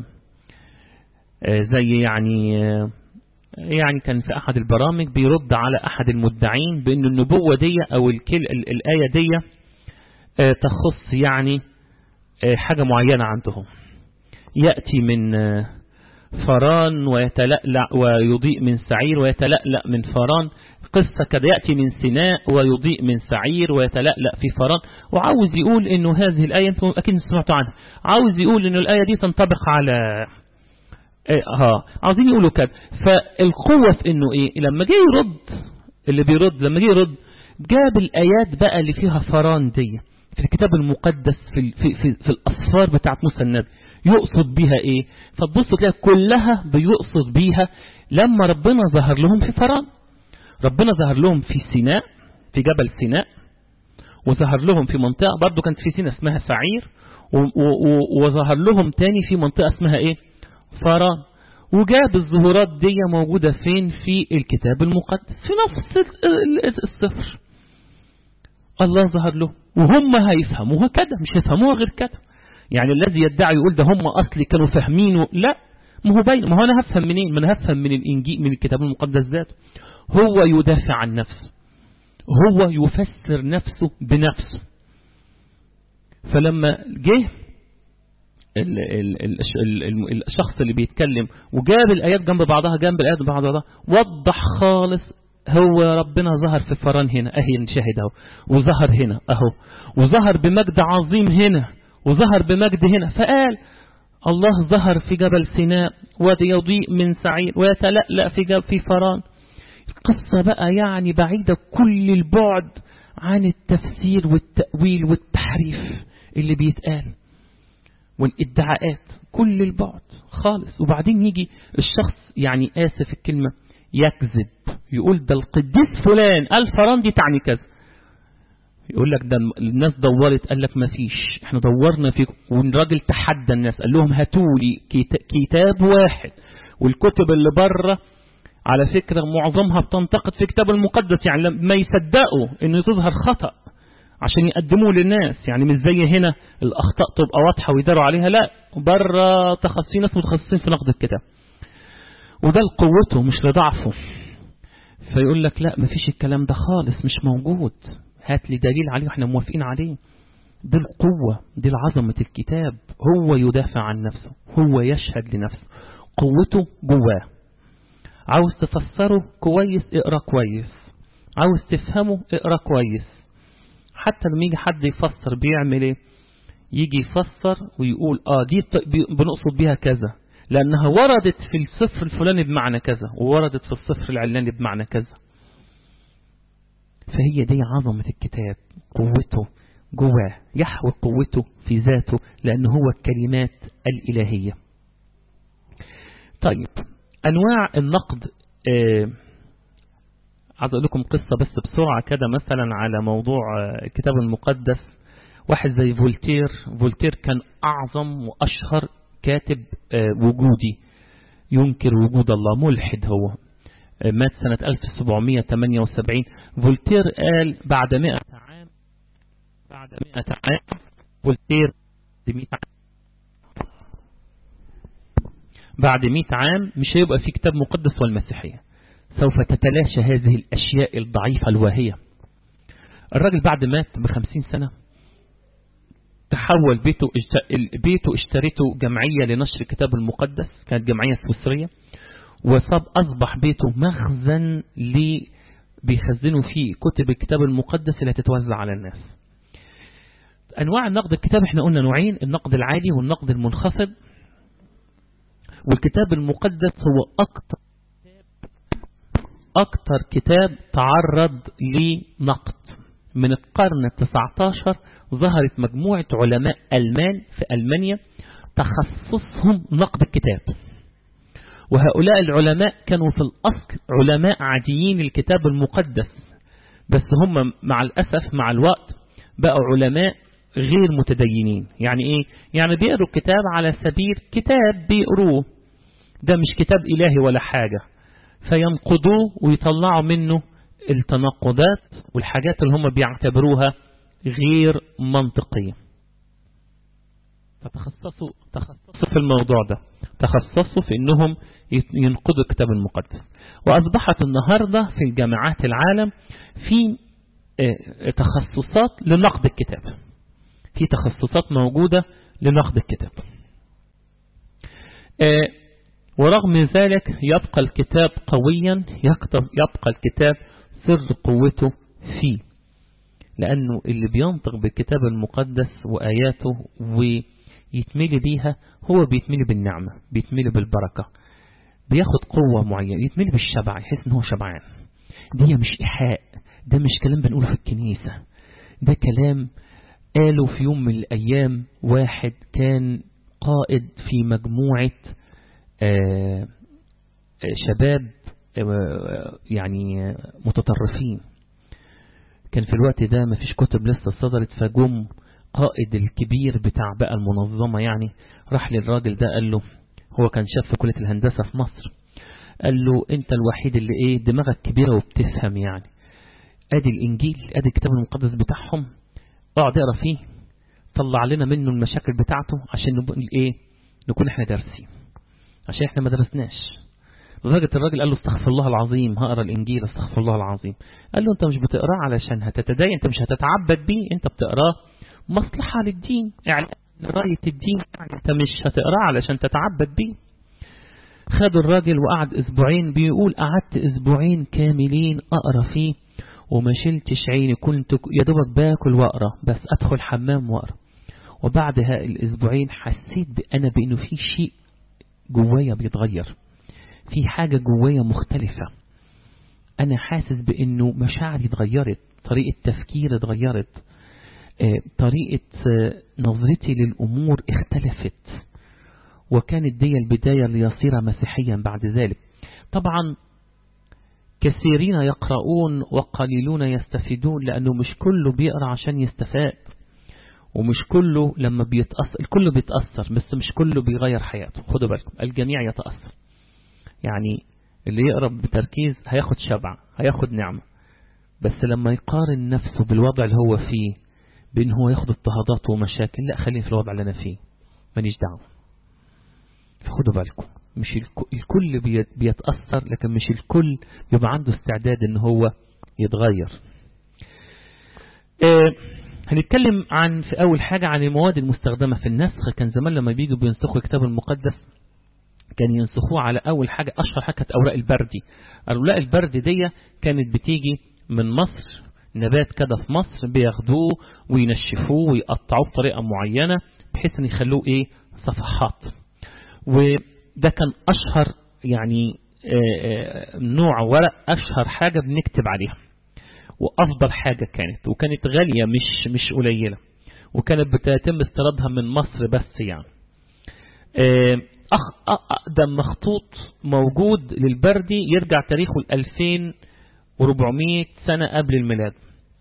زي يعني يعني كان في أحد البرامج بيرد على أحد المدعين بأن النبوة دي أو الكل الآية دي تخص يعني حاجة معينة عندهم يأتي من فران ويتلألأ ويضيء من سعير ويتلألأ من فران قصة كده يأتي من سيناء ويضيء من سعير ويتلألأ في فران وعاوز يقول انه هذه الآية انتم اكيد سمعتوا عنها عاوز يقول انه الآية دي تنطبق على ها عاوزين يقولوا كده فالقوة في انه ايه لما جه يرد اللي بيرد لما جه يرد جاب الآيات بقى اللي فيها فران دي في الكتاب المقدس في, في, في, في الأصفار بتاعت موسى النبي يقصد بيها ايه فتبص تلاقي كلها بيقصد بيها لما ربنا ظهر لهم في فران ربنا ظهر لهم في سيناء في جبل سيناء وظهر لهم في منطقة برضو كانت في سيناء اسمها سعير وظهر لهم تاني في منطقة اسمها ايه فران وجاب الظهورات دي موجودة فين في الكتاب المقدس في نفس الصفر الله ظهر له وهم هيفهموها كده مش هيفهموها غير كده يعني الذي يدعي يقول ده هم أصلي كانوا فاهمينه لا ما هو باين ما هو أنا هفهم منين ما أنا هفهم من الإنجيل من الكتاب المقدس ذاته هو يدافع عن نفسه هو يفسر نفسه بنفسه فلما جه ال ال ال ال الشخص اللي بيتكلم وجاب الآيات جنب بعضها جنب الآيات جنب بعضها وضح خالص هو ربنا ظهر في فران هنا اهي نشاهد اهو وظهر هنا اهو وظهر بمجد عظيم هنا وظهر بمجد هنا فقال الله ظهر في جبل سيناء ويضيء من سعير ويتلألأ في جبل في فران القصة بقى يعني بعيدة كل البعد عن التفسير والتأويل والتحريف اللي بيتقال والادعاءات كل البعد خالص وبعدين يجي الشخص يعني آسف الكلمة يكذب يقول ده القديس فلان قال فران دي تعني كذا يقول لك ده الناس دورت قال لك ما فيش احنا دورنا في والراجل تحدى الناس قال لهم هاتوا لي كتاب واحد والكتب اللي بره على فكرة معظمها بتنتقد في كتاب المقدس يعني ما يصدقوا انه تظهر خطأ عشان يقدموه للناس يعني مش زي هنا الأخطاء تبقى واضحة ويداروا عليها لا بره تخصصين ناس متخصصين في نقد الكتاب وده لقوته مش لضعفه فيقول لك لا مفيش الكلام ده خالص مش موجود هات لي دليل عليه واحنا موافقين عليه دي القوة دي العظمة الكتاب هو يدافع عن نفسه هو يشهد لنفسه قوته جواه عاوز تفسره كويس اقرأ كويس عاوز تفهمه اقرأ كويس حتى لما يجي حد يفسر بيعمل ايه يجي يفسر ويقول اه دي بنقصد بيها كذا لأنها وردت في الصفر الفلاني بمعنى كذا ووردت في الصفر العلاني بمعنى كذا فهي دي عظمة الكتاب قوته جواه يحوي قوته في ذاته لأنه هو الكلمات الإلهية طيب أنواع النقد آه عايز أقول لكم قصة بس بسرعة كده مثلا على موضوع آه الكتاب المقدس واحد زي فولتير فولتير كان أعظم وأشهر كاتب آه وجودي ينكر وجود الله ملحد هو مات سنة 1778 فولتير قال بعد 100 عام بعد 100 عام فولتير بعد 100 عام بعد 100 عام مش هيبقى في كتاب مقدس والمسيحية سوف تتلاشى هذه الأشياء الضعيفة الواهية الراجل بعد مات بخمسين سنة تحول بيته بيته اشتريته جمعية لنشر الكتاب المقدس كانت جمعية سويسرية وصاب أصبح بيته مخزن لي بيخزنوا فيه كتب الكتاب المقدس اللي هتتوزع على الناس أنواع النقد الكتاب احنا قلنا نوعين النقد العالي والنقد المنخفض والكتاب المقدس هو أكتر أكتر كتاب تعرض لنقد من القرن التسعة عشر ظهرت مجموعة علماء ألمان في ألمانيا تخصصهم نقد الكتاب وهؤلاء العلماء كانوا في الأصل علماء عاديين الكتاب المقدس بس هم مع الأسف مع الوقت بقوا علماء غير متدينين يعني إيه؟ يعني بيقروا الكتاب على سبيل كتاب بيقروه ده مش كتاب إلهي ولا حاجة فينقضوه ويطلعوا منه التناقضات والحاجات اللي هم بيعتبروها غير منطقية فتخصصوا تخصصوا في الموضوع ده تخصصوا في انهم ينقضوا الكتاب المقدس واصبحت النهاردة في الجامعات العالم في تخصصات لنقد الكتاب في تخصصات موجودة لنقد الكتاب ورغم ذلك يبقى الكتاب قويا يبقى الكتاب سر قوته فيه لأنه اللي بينطق بالكتاب المقدس وآياته ويتملي بيها هو بيتملي بالنعمة بيتملي بالبركة بياخد قوة معينة يتملي بالشبع يحس ان هو شبعان دي مش إيحاء ده مش كلام بنقوله في الكنيسة ده كلام قاله في يوم من الأيام واحد كان قائد في مجموعة آه شباب آه يعني متطرفين كان في الوقت ده ما فيش كتب لسه صدرت فجم قائد الكبير بتاع بقى المنظمة يعني راح للراجل ده قال له هو كان شاف في كلية الهندسة في مصر قال له انت الوحيد اللي ايه دماغك كبيرة وبتفهم يعني ادي الانجيل ادي الكتاب المقدس بتاعهم اقعد اقرا فيه طلع لنا منه المشاكل بتاعته عشان نبقى ايه نكون احنا دارسين عشان احنا ما درسناش لدرجة الراجل قال له استغفر الله العظيم هقرا الانجيل استغفر الله العظيم قال له انت مش بتقراه علشان هتتدين انت مش هتتعبد بيه انت بتقراه مصلحة للدين اعلان راية الدين يعني انت مش هتقراه علشان تتعبد بيه خدوا الراجل وقعد اسبوعين بيقول قعدت اسبوعين كاملين اقرا فيه وما شلتش عيني كنت يا دوبك باكل واقرا بس ادخل حمام واقرا وبعدها الاسبوعين حسيت انا بانه في شيء جوايا بيتغير في حاجة جوايا مختلفة أنا حاسس بأنه مشاعري اتغيرت طريقة تفكيري اتغيرت طريقة نظرتي للأمور اختلفت وكانت دي البداية ليصير مسيحيا بعد ذلك طبعا كثيرين يقرؤون وقليلون يستفيدون لأنه مش كله بيقرأ عشان يستفاد ومش كله لما بيتأثر الكل بيتأثر بس مش كله بيغير حياته خدوا بالكم الجميع يتأثر يعني اللي يقرأ بتركيز هياخد شبع هياخد نعمة بس لما يقارن نفسه بالوضع اللي هو فيه بأن هو ياخد اضطهادات ومشاكل لا خليني في الوضع اللي أنا فيه مانيش دعوة فخدوا بالكم مش الكل بيتأثر لكن مش الكل يبقى عنده استعداد ان هو يتغير اه هنتكلم عن في أول حاجة عن المواد المستخدمة في النسخ كان زمان لما بيجوا بينسخوا الكتاب المقدس كان ينسخوه على أول حاجة أشهر حاجة كانت أوراق البردي أوراق البردي دي كانت بتيجي من مصر نبات كده في مصر بياخدوه وينشفوه ويقطعوه بطريقة معينة بحيث ان يخلوه ايه صفحات وده كان أشهر يعني نوع ورق أشهر حاجة بنكتب عليها وأفضل حاجة كانت وكانت غالية مش مش قليلة وكانت بتتم استيرادها من مصر بس يعني أخ أقدم مخطوط موجود للبردي يرجع تاريخه ل 2400 سنة قبل الميلاد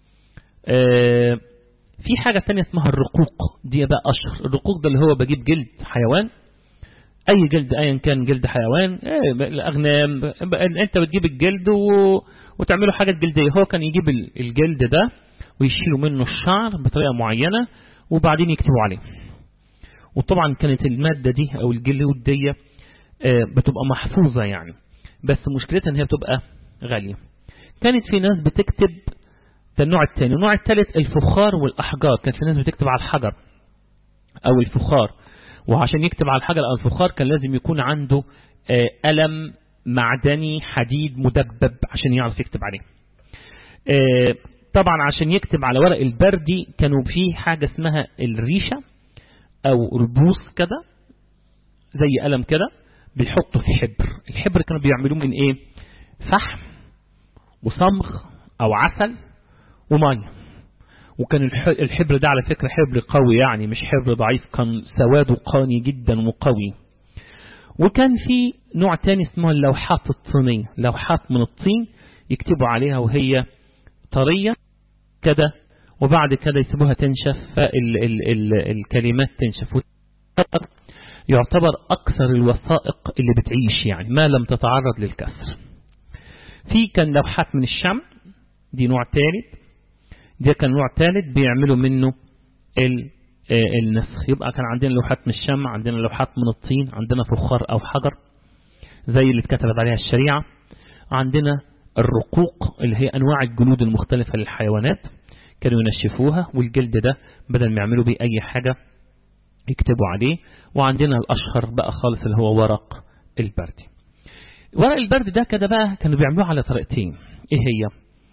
في حاجة تانية اسمها الرقوق دي بقى أشهر الرقوق ده اللي هو بجيب جلد حيوان أي جلد أيا كان جلد حيوان الأغنام أنت بتجيب الجلد و... وتعمله حاجة جلدية هو كان يجيب الجلد ده ويشيلوا منه الشعر بطريقة معينة وبعدين يكتبوا عليه وطبعا كانت المادة دي أو الجلود دي بتبقى محفوظة يعني بس مشكلتها ان هي بتبقى غالية كانت في ناس بتكتب ده النوع الثاني النوع الثالث الفخار والأحجار كانت في ناس بتكتب على الحجر أو الفخار وعشان يكتب على الحجر أو الفخار كان لازم يكون عنده قلم معدني حديد مدبب عشان يعرف يكتب عليه طبعا عشان يكتب على ورق البردي كانوا فيه حاجة اسمها الريشة أو ربوس كده زي قلم كده بيحطوا في حبر الحبر كانوا بيعملوه من ايه فحم وصمغ او عسل وميه وكان الحبر ده على فكرة حبر قوي يعني مش حبر ضعيف كان سواده قاني جدا وقوي وكان في نوع تاني اسمه اللوحات الطينية لوحات من الطين يكتبوا عليها وهي طرية كده وبعد كده يسيبوها تنشف فالكلمات تنشف يعتبر أكثر الوثائق اللي بتعيش يعني ما لم تتعرض للكسر في كان لوحات من الشمع دي نوع ثالث ده كان نوع ثالث بيعملوا منه النسخ يبقى كان عندنا لوحات من الشمع عندنا لوحات من الطين عندنا فخار أو حجر زي اللي اتكتبت عليها الشريعة عندنا الرقوق اللي هي أنواع الجلود المختلفة للحيوانات كانوا ينشفوها والجلد ده بدل ما يعملوا بيه أي حاجة يكتبوا عليه وعندنا الأشهر بقى خالص اللي هو ورق البردي ورق البرد ده كده بقى كانوا بيعملوه على طريقتين ايه هي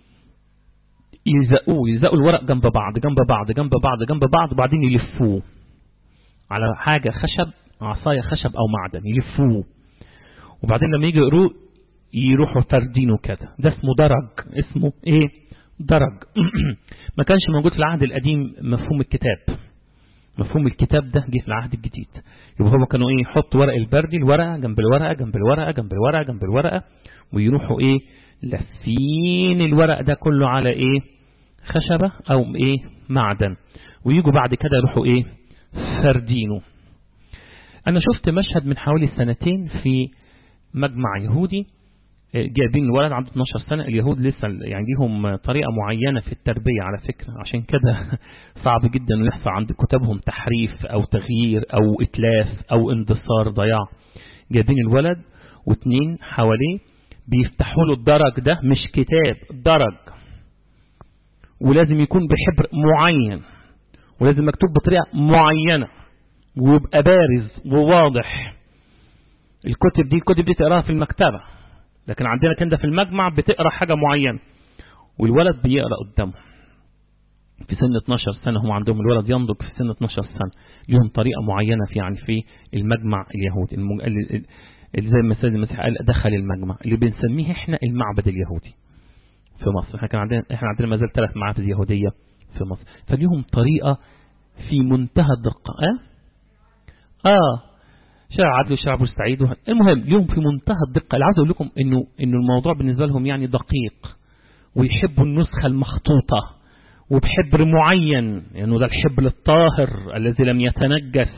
يلزقوه يلزقوا الورق جنب بعض جنب بعض جنب بعض جنب بعض وبعدين يلفوه على حاجة خشب عصاية خشب أو معدن يلفوه وبعدين لما يجي يقروه يروحوا فردينه كده ده اسمه درج اسمه ايه درج ما كانش موجود في العهد القديم مفهوم الكتاب مفهوم الكتاب ده جه في العهد الجديد يبقى هو كانوا ايه يحطوا ورق البردي الورقه جنب الورقه جنب الورقه جنب الورقه جنب الورقه ويروحوا ايه لافين الورق ده كله على ايه خشبه او ايه معدن ويجوا بعد كده يروحوا ايه فردينه انا شفت مشهد من حوالي سنتين في مجمع يهودي جايبين الولد عنده 12 سنة اليهود لسه يعني ليهم طريقة معينة في التربية على فكرة عشان كده صعب جدا انه يحصل عند كتابهم تحريف او تغيير او اتلاف او اندثار ضياع جايبين الولد واثنين حواليه بيفتحوا له الدرج ده مش كتاب درج ولازم يكون بحبر معين ولازم مكتوب بطريقة معينة ويبقى بارز وواضح الكتب دي الكتب دي تقراها في المكتبة لكن عندنا كده في المجمع بتقرا حاجة معينة والولد بيقرا قدامه في سن 12 سنة هم عندهم الولد ينضج في سن 12 سنة لهم طريقة معينة في يعني في المجمع اليهودي المج... اللي زي ما السيد المسيح قال دخل المجمع اللي بنسميه احنا المعبد اليهودي في مصر احنا كان عندنا احنا عندنا ما زال ثلاث معابد يهودية في مصر فليهم طريقة في منتهى الدقة اه, آه شارع عدل وشارع بورسعيد وه... المهم ليهم في منتهى الدقة اللي عاوز اقول لكم انه انه الموضوع بالنسبة لهم يعني دقيق ويحبوا النسخة المخطوطة وبحبر معين لانه يعني ده الحبر الطاهر الذي لم يتنجس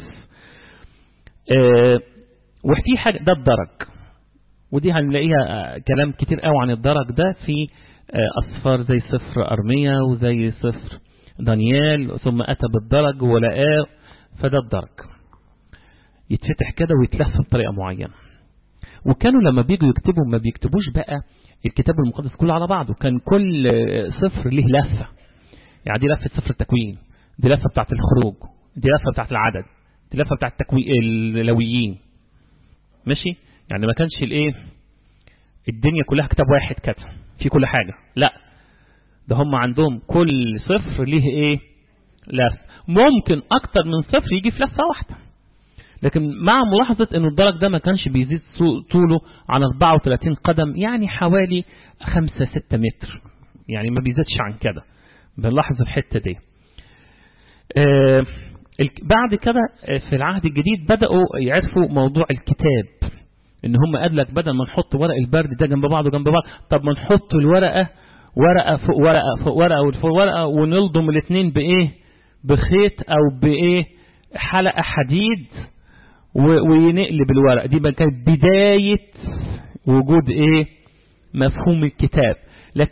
اه وفي حاجة ده الدرج ودي هنلاقيها كلام كتير قوي عن الدرج ده في اه أصفار زي سفر أرمية وزي سفر دانيال ثم أتى بالدرج ولقاه فده الدرج يتفتح كده ويتلف بطريقة معينة وكانوا لما بيجوا يكتبوا ما بيكتبوش بقى الكتاب المقدس كله على بعضه كان كل سفر له لفة يعني دي لفة سفر التكوين دي لفة بتاعت الخروج دي لفة بتاعت العدد دي لفة بتاعت التكوين اللويين ماشي يعني ما كانش الايه الدنيا كلها كتاب واحد كده في كل حاجة لا ده هم عندهم كل صفر ليه ايه لف ممكن اكتر من صفر يجي في لفة واحدة لكن مع ملاحظة ان الدرج ده ما كانش بيزيد طوله عن 34 قدم يعني حوالي 5-6 متر يعني ما بيزيدش عن كده بنلاحظ الحتة دي آه بعد كده في العهد الجديد بدأوا يعرفوا موضوع الكتاب ان هم قال لك بدل ما نحط ورق البرد ده جنب بعض وجنب بعض طب ما نحط الورقة ورقة فوق ورقة فوق ورقة وفوق ورقة ونلضم الاثنين بايه بخيط او بايه حلقة حديد ونقلب الورق دي بقى كانت بداية وجود ايه مفهوم الكتاب لكن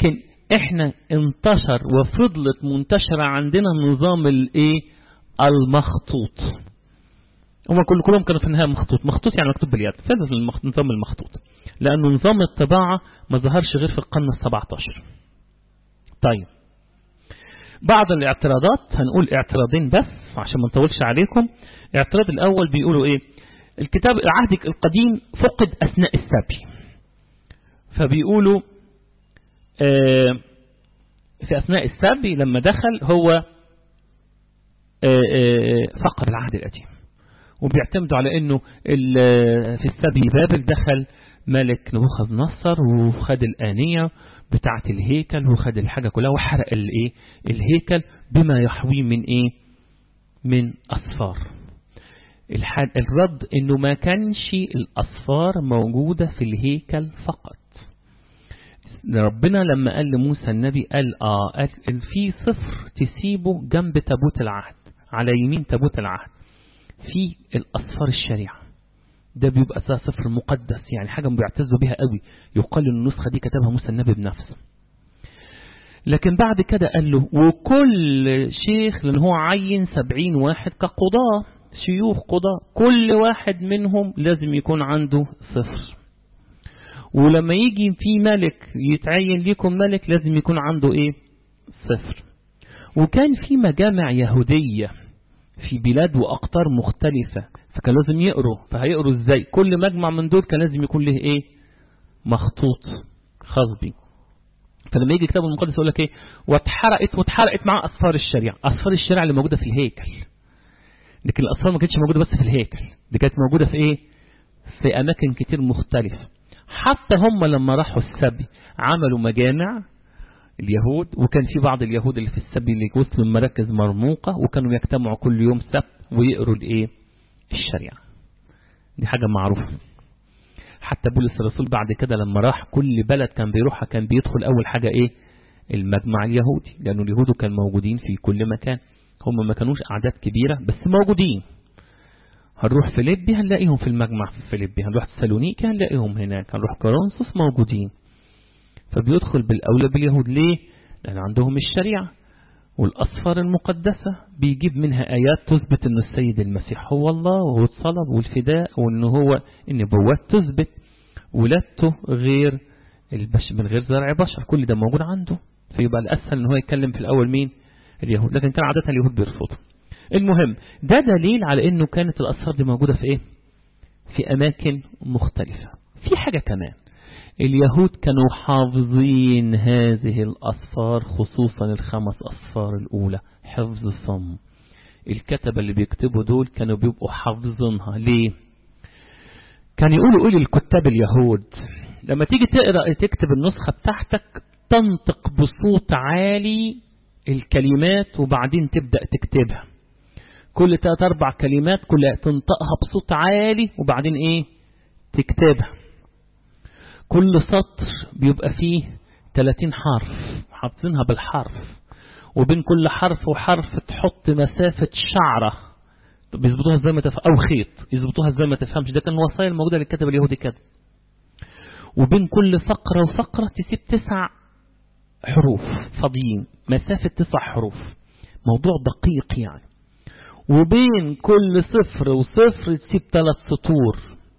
احنا انتشر وفضلت منتشرة عندنا نظام الايه المخطوط هما كل كلهم كانوا في النهاية مخطوط مخطوط يعني مكتوب باليد فهذا النظام المخطوط لأنه نظام الطباعة ما ظهرش غير في القرن السبعتاشر طيب بعض الاعتراضات هنقول اعتراضين بس عشان ما نطولش عليكم الاعتراض الأول بيقولوا ايه الكتاب العهد القديم فقد أثناء السبي فبيقولوا اه في أثناء السبي لما دخل هو اه اه فقد العهد القديم وبيعتمدوا على انه في السبي بابل دخل ملك نبوخذ نصر وخد الآنية بتاعة الهيكل وخد الحاجة كلها وحرق الايه الهيكل بما يحويه من ايه من أصفار الرد انه ما كانش الأصفار موجودة في الهيكل فقط ربنا لما قال لموسى النبي قال اه قال في صفر تسيبه جنب تابوت العهد على يمين تابوت العهد في الأصفار الشريعة ده بيبقى صفر مقدس يعني حاجة بيعتزوا بها قوي يقال ان النسخة دي كتبها موسى النبي بنفسه لكن بعد كده قال له وكل شيخ لان هو عين سبعين واحد كقضاء شيوخ قضاء كل واحد منهم لازم يكون عنده صفر ولما يجي في ملك يتعين ليكم ملك لازم يكون عنده ايه صفر وكان في مجامع يهودية في بلاد وأقطار مختلفة فكان لازم يقروا فهيقروا ازاي كل مجمع من دول كان لازم يكون له ايه مخطوط خاص بيه فلما يجي الكتاب المقدس يقول لك ايه واتحرقت واتحرقت مع أصفار الشريعة أصفار الشريعة اللي موجودة في الهيكل لكن الأصفار ما كانتش موجودة بس في الهيكل دي كانت موجودة في ايه في أماكن كتير مختلفة حتى هم لما راحوا السبي عملوا مجامع اليهود وكان في بعض اليهود اللي في السبي اللي وصلوا مراكز مرموقة وكانوا يجتمعوا كل يوم سبت ويقروا الايه الشريعة دي حاجة معروفة حتى بولس الرسول بعد كده لما راح كل بلد كان بيروحها كان بيدخل أول حاجة إيه المجمع اليهودي لأنه اليهود كانوا موجودين في كل مكان هم ما كانوش أعداد كبيرة بس موجودين هنروح فيليبي هنلاقيهم في المجمع في فيليبي هنروح تسالونيكي هنلاقيهم هناك هنروح كورنثوس موجودين فبيدخل بالأولى باليهود ليه لأن عندهم الشريعة والأصفار المقدسة بيجيب منها آيات تثبت أن السيد المسيح هو الله وهو الصلب والفداء وأنه هو النبوات تثبت ولادته غير البش من غير زرع بشر كل ده موجود عنده فيبقى الأسهل أن هو يتكلم في الأول مين اليهود لكن كان عادة اليهود بيرفضوا المهم ده دليل على أنه كانت الأصفار دي موجودة في إيه في أماكن مختلفة في حاجة كمان اليهود كانوا حافظين هذه الأصفار خصوصا الخمس أصفار الأولى حفظ صم الكتبة اللي بيكتبوا دول كانوا بيبقوا حافظينها ليه كان يقولوا قولي الكتاب اليهود لما تيجي تقرأ تكتب النسخة بتاعتك تنطق بصوت عالي الكلمات وبعدين تبدأ تكتبها كل تلات أربع كلمات كلها تنطقها بصوت عالي وبعدين إيه تكتبها كل سطر بيبقى فيه 30 حرف حافظينها بالحرف وبين كل حرف وحرف تحط مسافة شعرة بيظبطوها ازاي ما تفهم او خيط يظبطوها ازاي ما تفهمش ده كان الوصايا الموجودة للكاتب اليهودي كده وبين كل فقرة وفقرة تسيب تسع حروف فاضيين مسافة تسع حروف موضوع دقيق يعني وبين كل صفر وصفر تسيب ثلاث سطور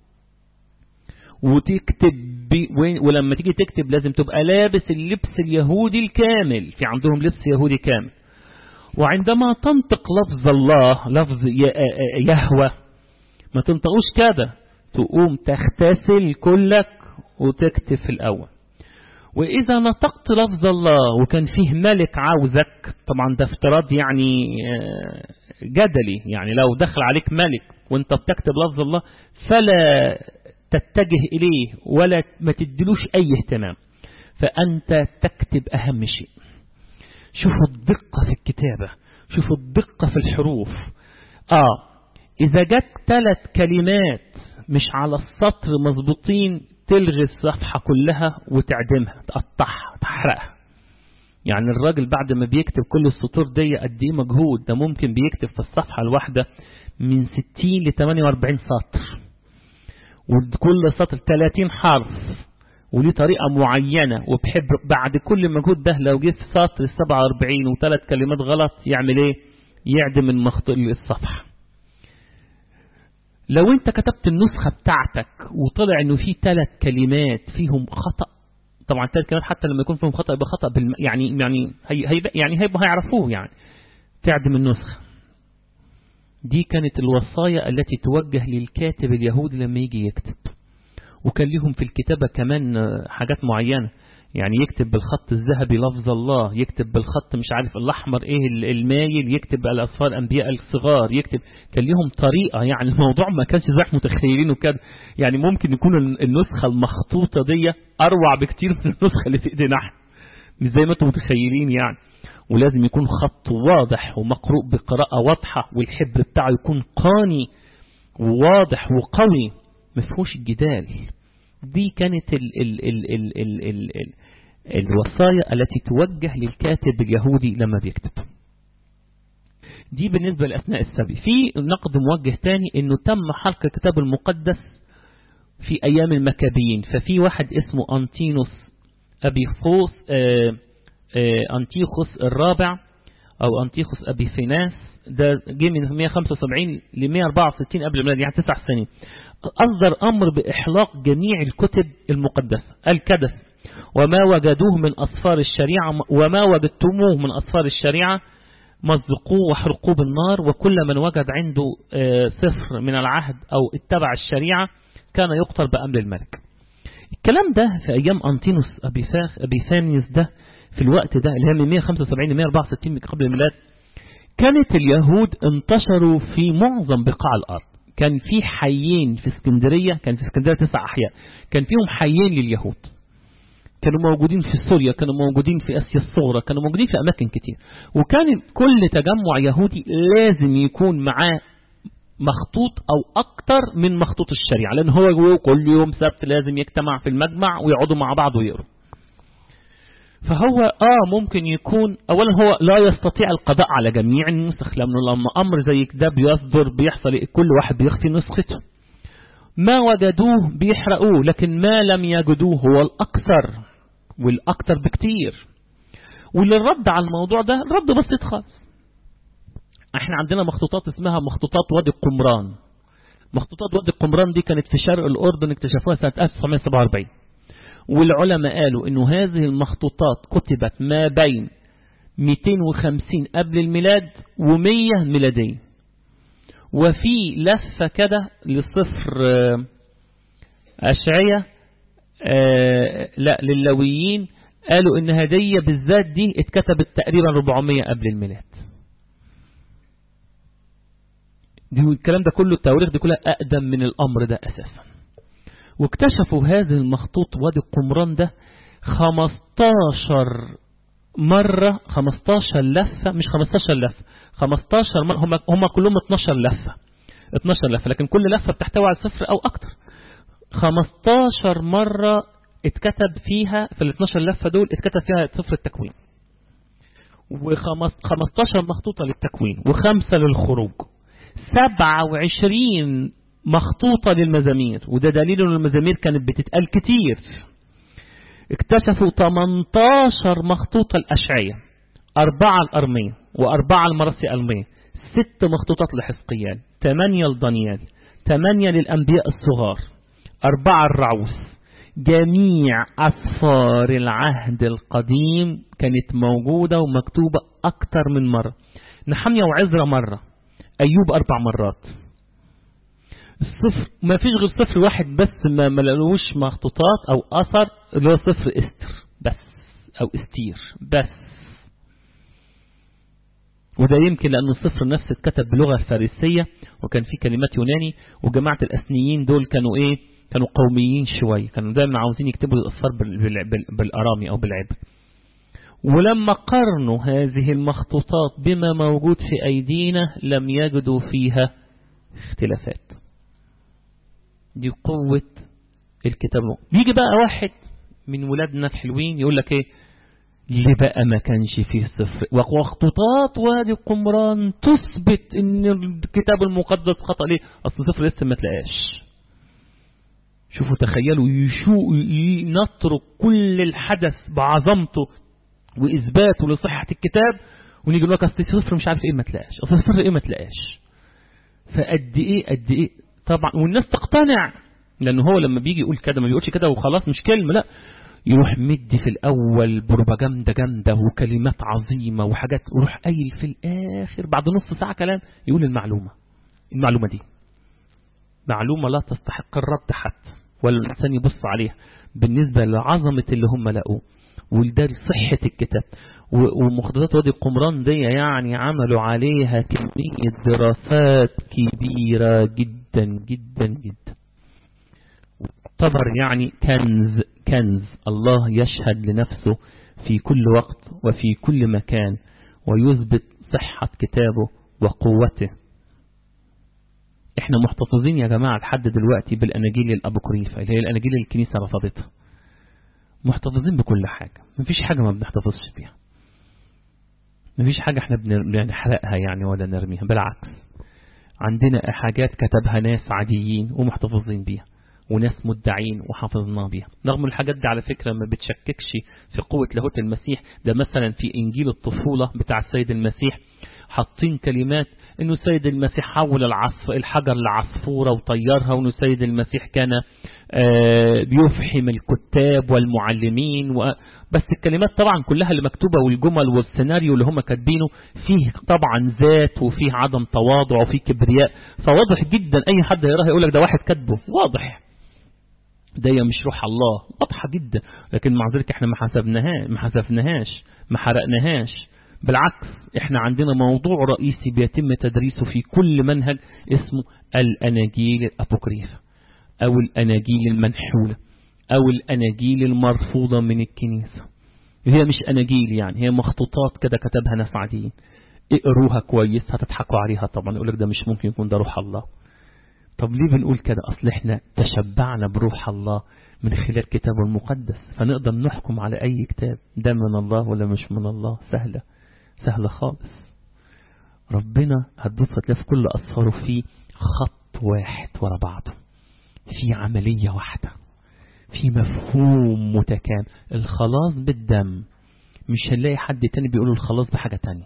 وتكتب بي ولما تيجي تكتب لازم تبقى لابس اللبس اليهودي الكامل في عندهم لبس يهودي كامل وعندما تنطق لفظ الله لفظ يهوى ما تنطقوش كده تقوم تغتسل كلك وتكتب في الأول وإذا نطقت لفظ الله وكان فيه ملك عاوزك طبعا ده افتراض يعني جدلي يعني لو دخل عليك ملك وانت بتكتب لفظ الله فلا تتجه إليه ولا ما تدلوش أي اهتمام فأنت تكتب أهم شيء شوفوا الدقة في الكتابة شوفوا الدقة في الحروف آه إذا جت ثلاث كلمات مش على السطر مظبوطين تلغي الصفحة كلها وتعدمها تقطعها تحرقها يعني الراجل بعد ما بيكتب كل السطور دي قد ايه مجهود ده ممكن بيكتب في الصفحة الواحدة من 60 ل 48 سطر وكل سطر 30 حرف وليه طريقة معينة وبحب بعد كل مجهود ده لو جه في سطر 47 وثلاث كلمات غلط يعمل ايه يعدم المخطوط الصفحة لو انت كتبت النسخة بتاعتك وطلع انه في ثلاث كلمات فيهم خطأ طبعا ثلاث كلمات حتى لما يكون فيهم خطأ يبقى خطأ بالم... يعني يعني هي... هي... يعني هيبقوا هيعرفوه يعني تعدم النسخة دي كانت الوصايا التي توجه للكاتب اليهودي لما يجي يكتب وكان لهم في الكتابة كمان حاجات معينة يعني يكتب بالخط الذهبي لفظ الله يكتب بالخط مش عارف الأحمر ايه المايل يكتب الأصفار أنبياء الصغار يكتب كان لهم طريقة يعني الموضوع ما كانش زي متخيلينه كده يعني ممكن يكون النسخة المخطوطة دي أروع بكتير من النسخة اللي في ايدينا احنا مش زي ما انتم متخيلين يعني ولازم يكون خط واضح ومقروء بقراءة واضحة والحبر بتاعه يكون قاني وواضح وقوي ما فيهوش الجدال دي كانت ال ال ال ال ال ال ال الوصايا التي توجه للكاتب اليهودي لما بيكتب دي بالنسبة لأثناء السبي في نقد موجه تاني انه تم حرق الكتاب المقدس في ايام المكابيين ففي واحد اسمه أنتينوس أبيفوس آه آه أنتيخوس الرابع أو أنتيخوس أبيفيناس ده جه من 175 ل 164 قبل الميلاد يعني تسع سنين أصدر أمر بإحلاق جميع الكتب المقدسة الكدس وما وجدوه من أصفار الشريعة وما وجدتموه من أصفار الشريعة مزقوه واحرقوه بالنار وكل من وجد عنده صفر من العهد أو اتبع الشريعة كان يقتل بأمر الملك الكلام ده في أيام أنطينوس أبيثاخ أبيثانيوس ده في الوقت ده اللي هي من 175 ل 164 قبل الميلاد كانت اليهود انتشروا في معظم بقاع الأرض كان في حيين في اسكندرية كان في اسكندرية تسع أحياء كان فيهم حيين لليهود كانوا موجودين في سوريا كانوا موجودين في أسيا الصغرى كانوا موجودين في أماكن كتير وكان كل تجمع يهودي لازم يكون معاه مخطوط أو أكتر من مخطوط الشريعة لأن هو كل يوم سبت لازم يجتمع في المجمع ويقعدوا مع بعض ويقروا فهو آه ممكن يكون أولا هو لا يستطيع القضاء على جميع النسخ لأنه لما أمر زي كده بيصدر بيحصل كل واحد بيخفي نسخته ما وجدوه بيحرقوه لكن ما لم يجدوه هو الأكثر والأكثر بكتير وللرد على الموضوع ده الرد بسيط خالص احنا عندنا مخطوطات اسمها مخطوطات وادي القمران مخطوطات وادي القمران دي كانت في شرق الأردن اكتشفوها سنة 1947 والعلماء قالوا انه هذه المخطوطات كتبت ما بين 250 قبل الميلاد و100 ميلادية وفي لفة كده لصفر أشعية لا للويين قالوا ان هدية بالذات دي اتكتبت تقريبا 400 قبل الميلاد دي الكلام ده كله التواريخ دي كلها أقدم من الأمر ده أساسا واكتشفوا هذا المخطوط وادي القمران ده 15 مرة 15 لفة مش 15 لفة 15 مرة هم, هم كلهم 12 لفة 12 لفة لكن كل لفة بتحتوي على صفر أو أكتر 15 مرة اتكتب فيها في ال 12 لفة دول اتكتب فيها صفر التكوين و15 مخطوطة للتكوين وخمسة للخروج 27 مخطوطة للمزامير وده دليل ان المزامير كانت بتتقال كتير اكتشفوا 18 مخطوطة الأشعية أربعة الأرمية وأربعة المرسي أرمية ست مخطوطات لحزقيال ثمانية لدانيال ثمانية للأنبياء الصغار أربعة الرعوس جميع أسفار العهد القديم كانت موجودة ومكتوبة أكتر من مرة نحمية وعزرة مرة أيوب أربع مرات الصفر ما فيش غير صفر واحد بس ما ملقلوش مخطوطات أو أثر اللي هو صفر استر بس أو استير بس وده يمكن لأن الصفر نفسه اتكتب بلغة فارسية وكان في كلمات يوناني وجماعة الأثنيين دول كانوا إيه كانوا قوميين شوية كانوا دايما عاوزين يكتبوا الأصفار بالأرامي أو بالعبر ولما قرنوا هذه المخطوطات بما موجود في أيدينا لم يجدوا فيها اختلافات دي قوة الكتاب بيجي بقى واحد من ولادنا الحلوين يقول لك ايه ليه بقى ما كانش فيه صفر ومخطوطات وادي القمران تثبت ان الكتاب المقدس خطأ ليه اصل صفر لسه ما تلاقاش شوفوا تخيلوا يشو نترك كل الحدث بعظمته وإثباته لصحة الكتاب ونيجي نقول لك أصل صفر مش عارف إيه ما تلاقاش أصل صفر إيه ما تلاقاش فقد إيه قد إيه طبعا والناس تقتنع لأنه هو لما بيجي يقول كده ما بيقولش كده وخلاص مش كلمة لا يروح مدي في الأول بروباجندا جامدة وكلمات عظيمة وحاجات ويروح قايل في الآخر بعد نص ساعة كلام يقول المعلومة المعلومة دي معلومة لا تستحق الرد حتى ولا الإنسان يبص عليها بالنسبة لعظمة اللي هم لقوه وده صحة الكتاب ومخططات وادي القمران دي يعني عملوا عليها كمية دراسات كبيرة جدا جدا جدا تعتبر يعني كنز كنز الله يشهد لنفسه في كل وقت وفي كل مكان ويثبت صحة كتابه وقوته احنا محتفظين يا جماعة لحد دلوقتي بالأناجيل الأبوكريفة اللي هي الأناجيل اللي الكنيسة رفضتها محتفظين بكل حاجة مفيش حاجة ما بنحتفظش بيها مفيش حاجة احنا بنحرقها يعني ولا نرميها بالعكس عندنا حاجات كتبها ناس عاديين ومحتفظين بيها وناس مدعين وحافظنا بيها رغم الحاجات دي على فكرة ما بتشككش في قوة لاهوت المسيح ده مثلا في إنجيل الطفولة بتاع السيد المسيح حاطين كلمات انه السيد المسيح حول العصف الحجر لعصفورة وطيرها وانه السيد المسيح كان بيفحم الكتاب والمعلمين و... بس الكلمات طبعا كلها اللي مكتوبة والجمل والسيناريو اللي هم كاتبينه فيه طبعا ذات وفيه عدم تواضع وفيه كبرياء فواضح جدا اي حد يراها يقول لك ده واحد كاتبه واضح ده مش روح الله واضحة جدا لكن مع ذلك احنا ما حسبناهاش ما حسبناهاش ما حرقناهاش بالعكس احنا عندنا موضوع رئيسي بيتم تدريسه في كل منهج اسمه الأناجيل الأبوكريفة أو الأناجيل المنحولة أو الأناجيل المرفوضة من الكنيسة هي مش أناجيل يعني هي مخطوطات كده كتبها ناس عاديين اقروها كويس هتضحكوا عليها طبعا يقول لك ده مش ممكن يكون ده روح الله طب ليه بنقول كده أصل احنا تشبعنا بروح الله من خلال كتابه المقدس فنقدر نحكم على أي كتاب ده من الله ولا مش من الله سهلة سهلة خالص ربنا هتبص هتلاقي في كل أسفاره في خط واحد ورا بعضه في عملية واحدة في مفهوم متكامل الخلاص بالدم مش هنلاقي حد تاني بيقول الخلاص بحاجة تانية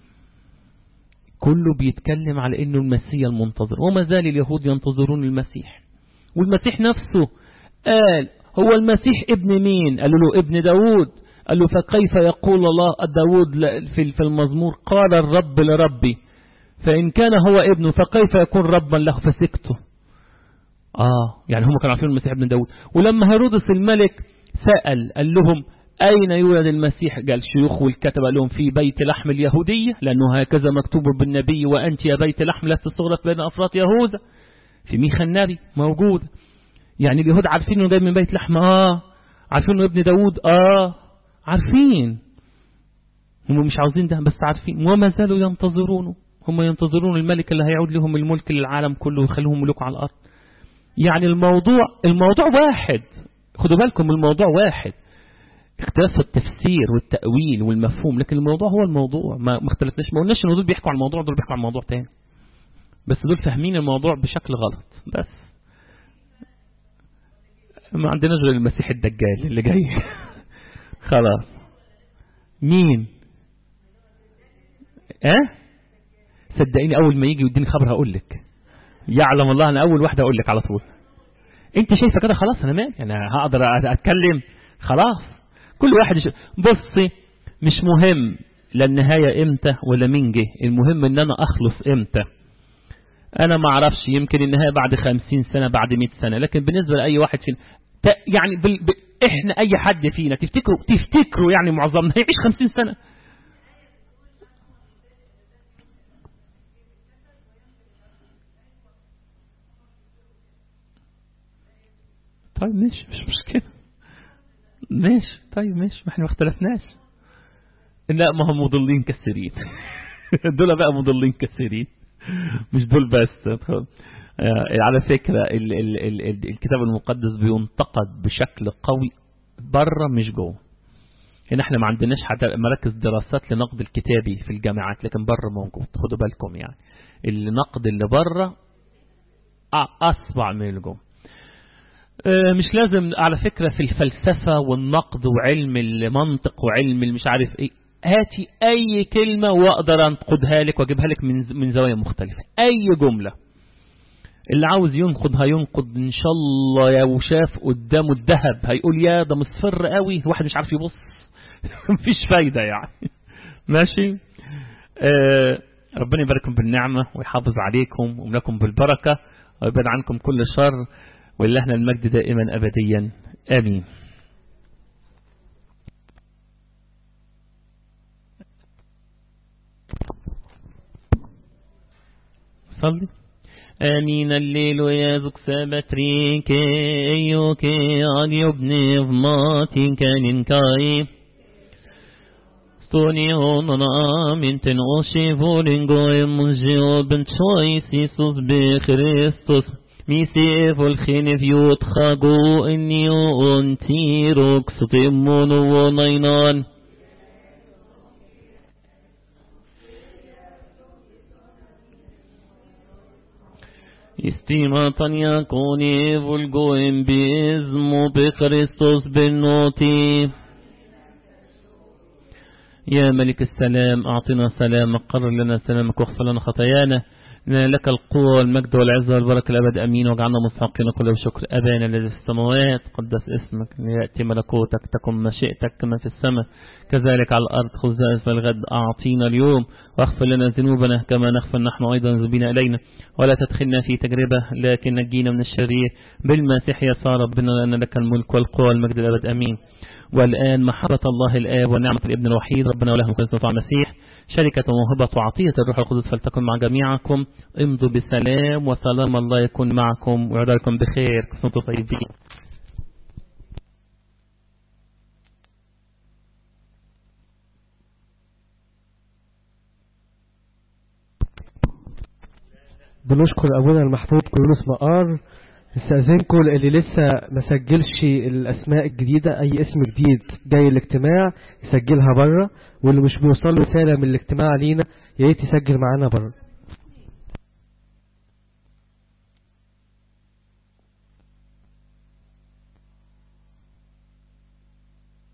كله بيتكلم على انه المسيح المنتظر وما زال اليهود ينتظرون المسيح والمسيح نفسه قال هو المسيح ابن مين قالوا له ابن داود قال له فكيف يقول الله داود في المزمور قال الرب لربي فإن كان هو ابنه فكيف يكون ربا له فسكته آه يعني هم كانوا عارفين المسيح ابن داود ولما هيرودس الملك سأل قال لهم أين يولد المسيح قال شيوخ والكتب لهم في بيت لحم اليهودية لأنه هكذا مكتوب بالنبي وأنت يا بيت لحم لست صغرت بين أفراط يهوذا في ميخا النبي موجود يعني اليهود عارفين انه جاي من بيت لحم اه عارفين انه ابن داود اه عارفين هم مش عاوزين ده بس عارفين وما زالوا ينتظرونه هم ينتظرون الملك اللي هيعود لهم الملك للعالم كله ويخليهم ملوك على الأرض يعني الموضوع الموضوع واحد خدوا بالكم الموضوع واحد اختلاف التفسير والتأويل والمفهوم لكن الموضوع هو الموضوع ما اختلفناش ما قلناش ان دول بيحكوا عن الموضوع دول بيحكوا عن موضوع تاني بس دول فاهمين الموضوع بشكل غلط بس ما عندناش غير المسيح الدجال اللي جاي خلاص مين اه صدقيني اول ما يجي ويديني خبر هقول لك يعلم الله انا اول واحده اقول لك على طول انت شايفه كده خلاص انا مالي انا هقدر اتكلم خلاص كل واحد يشوف. بصي مش مهم لا النهايه امتى ولا مين جه المهم ان انا اخلص امتى انا ما اعرفش يمكن النهايه بعد خمسين سنه بعد مئة سنه لكن بالنسبه لاي واحد فينا يعني بال... ب... احنا اي حد فينا تفتكروا تفتكروا يعني معظمنا هيعيش خمسين سنه طيب ماشي مش مشكلة ماشي طيب ماشي ما احنا ما اختلفناش لا ما هم مضلين كثيرين دول بقى مضلين كثيرين مش دول بس على فكرة ال ال ال ال الكتاب المقدس بينتقد بشكل قوي بره مش جوه هنا احنا ما عندناش مراكز دراسات لنقد الكتابي في الجامعات لكن بره موجود خدوا بالكم يعني النقد اللي بره أصبع من اللي جوه مش لازم على فكرة في الفلسفة والنقد وعلم المنطق وعلم المش عارف ايه هاتي اي كلمة واقدر انقدها لك واجيبها لك من من زوايا مختلفة اي جملة اللي عاوز ينقد هينقد ان شاء الله يا وشاف قدامه الذهب هيقول يا ده مصفر قوي الواحد مش عارف يبص مفيش فايدة يعني ماشي آه ربنا يبارككم بالنعمة ويحافظ عليكم وملكم بالبركة ويبعد عنكم كل شر ولهنا المجد دائما أبديا آمين صلي آمين الليل يازك سبتريك أيوك عن يبني فماتي كان كاي ستوني هوننا من تنغشي فولنغو منجيو بنتشوي سيسوس بخريستوس ميسيف الخنف يتخاقو إني أنتيروك ستمون ونينان استيماتا يكوني فولغوين بإزمو بخريستوس بالنوتي يا ملك السلام أعطنا سلامك قرر لنا سلامك واغفر لنا خطايانا لك القوة والمجد والعزة والبركة الأبد أمين واجعلنا مستحقين كل بشكر أبانا الذي في السماوات قدس اسمك ليأتي ملكوتك تكن مشيئتك كما في السماء كذلك على الأرض خذ في الغد أعطينا اليوم واغفر لنا ذنوبنا كما نغفر نحن أيضا ذنوبنا إلينا ولا تدخلنا في تجربة لكن نجينا من الشرير بالمسيح يسار ربنا لأن لك الملك والقوة والمجد الأبد أمين والآن محبة الله الآب ونعمة الابن الوحيد ربنا وله كنت المسيح شركة وموهبة وعطية الروح القدس فلتكن مع جميعكم امضوا بسلام وسلام الله يكون معكم ويعدكم بخير كنتم طيبين بنشكر أبونا المحفوظ كلونس مقار استأذنكم اللي لسه ما سجلش الأسماء الجديدة أي اسم جديد جاي الاجتماع يسجلها بره واللي مش بيوصل له رسالة من الاجتماع لينا يا ريت يسجل معانا بره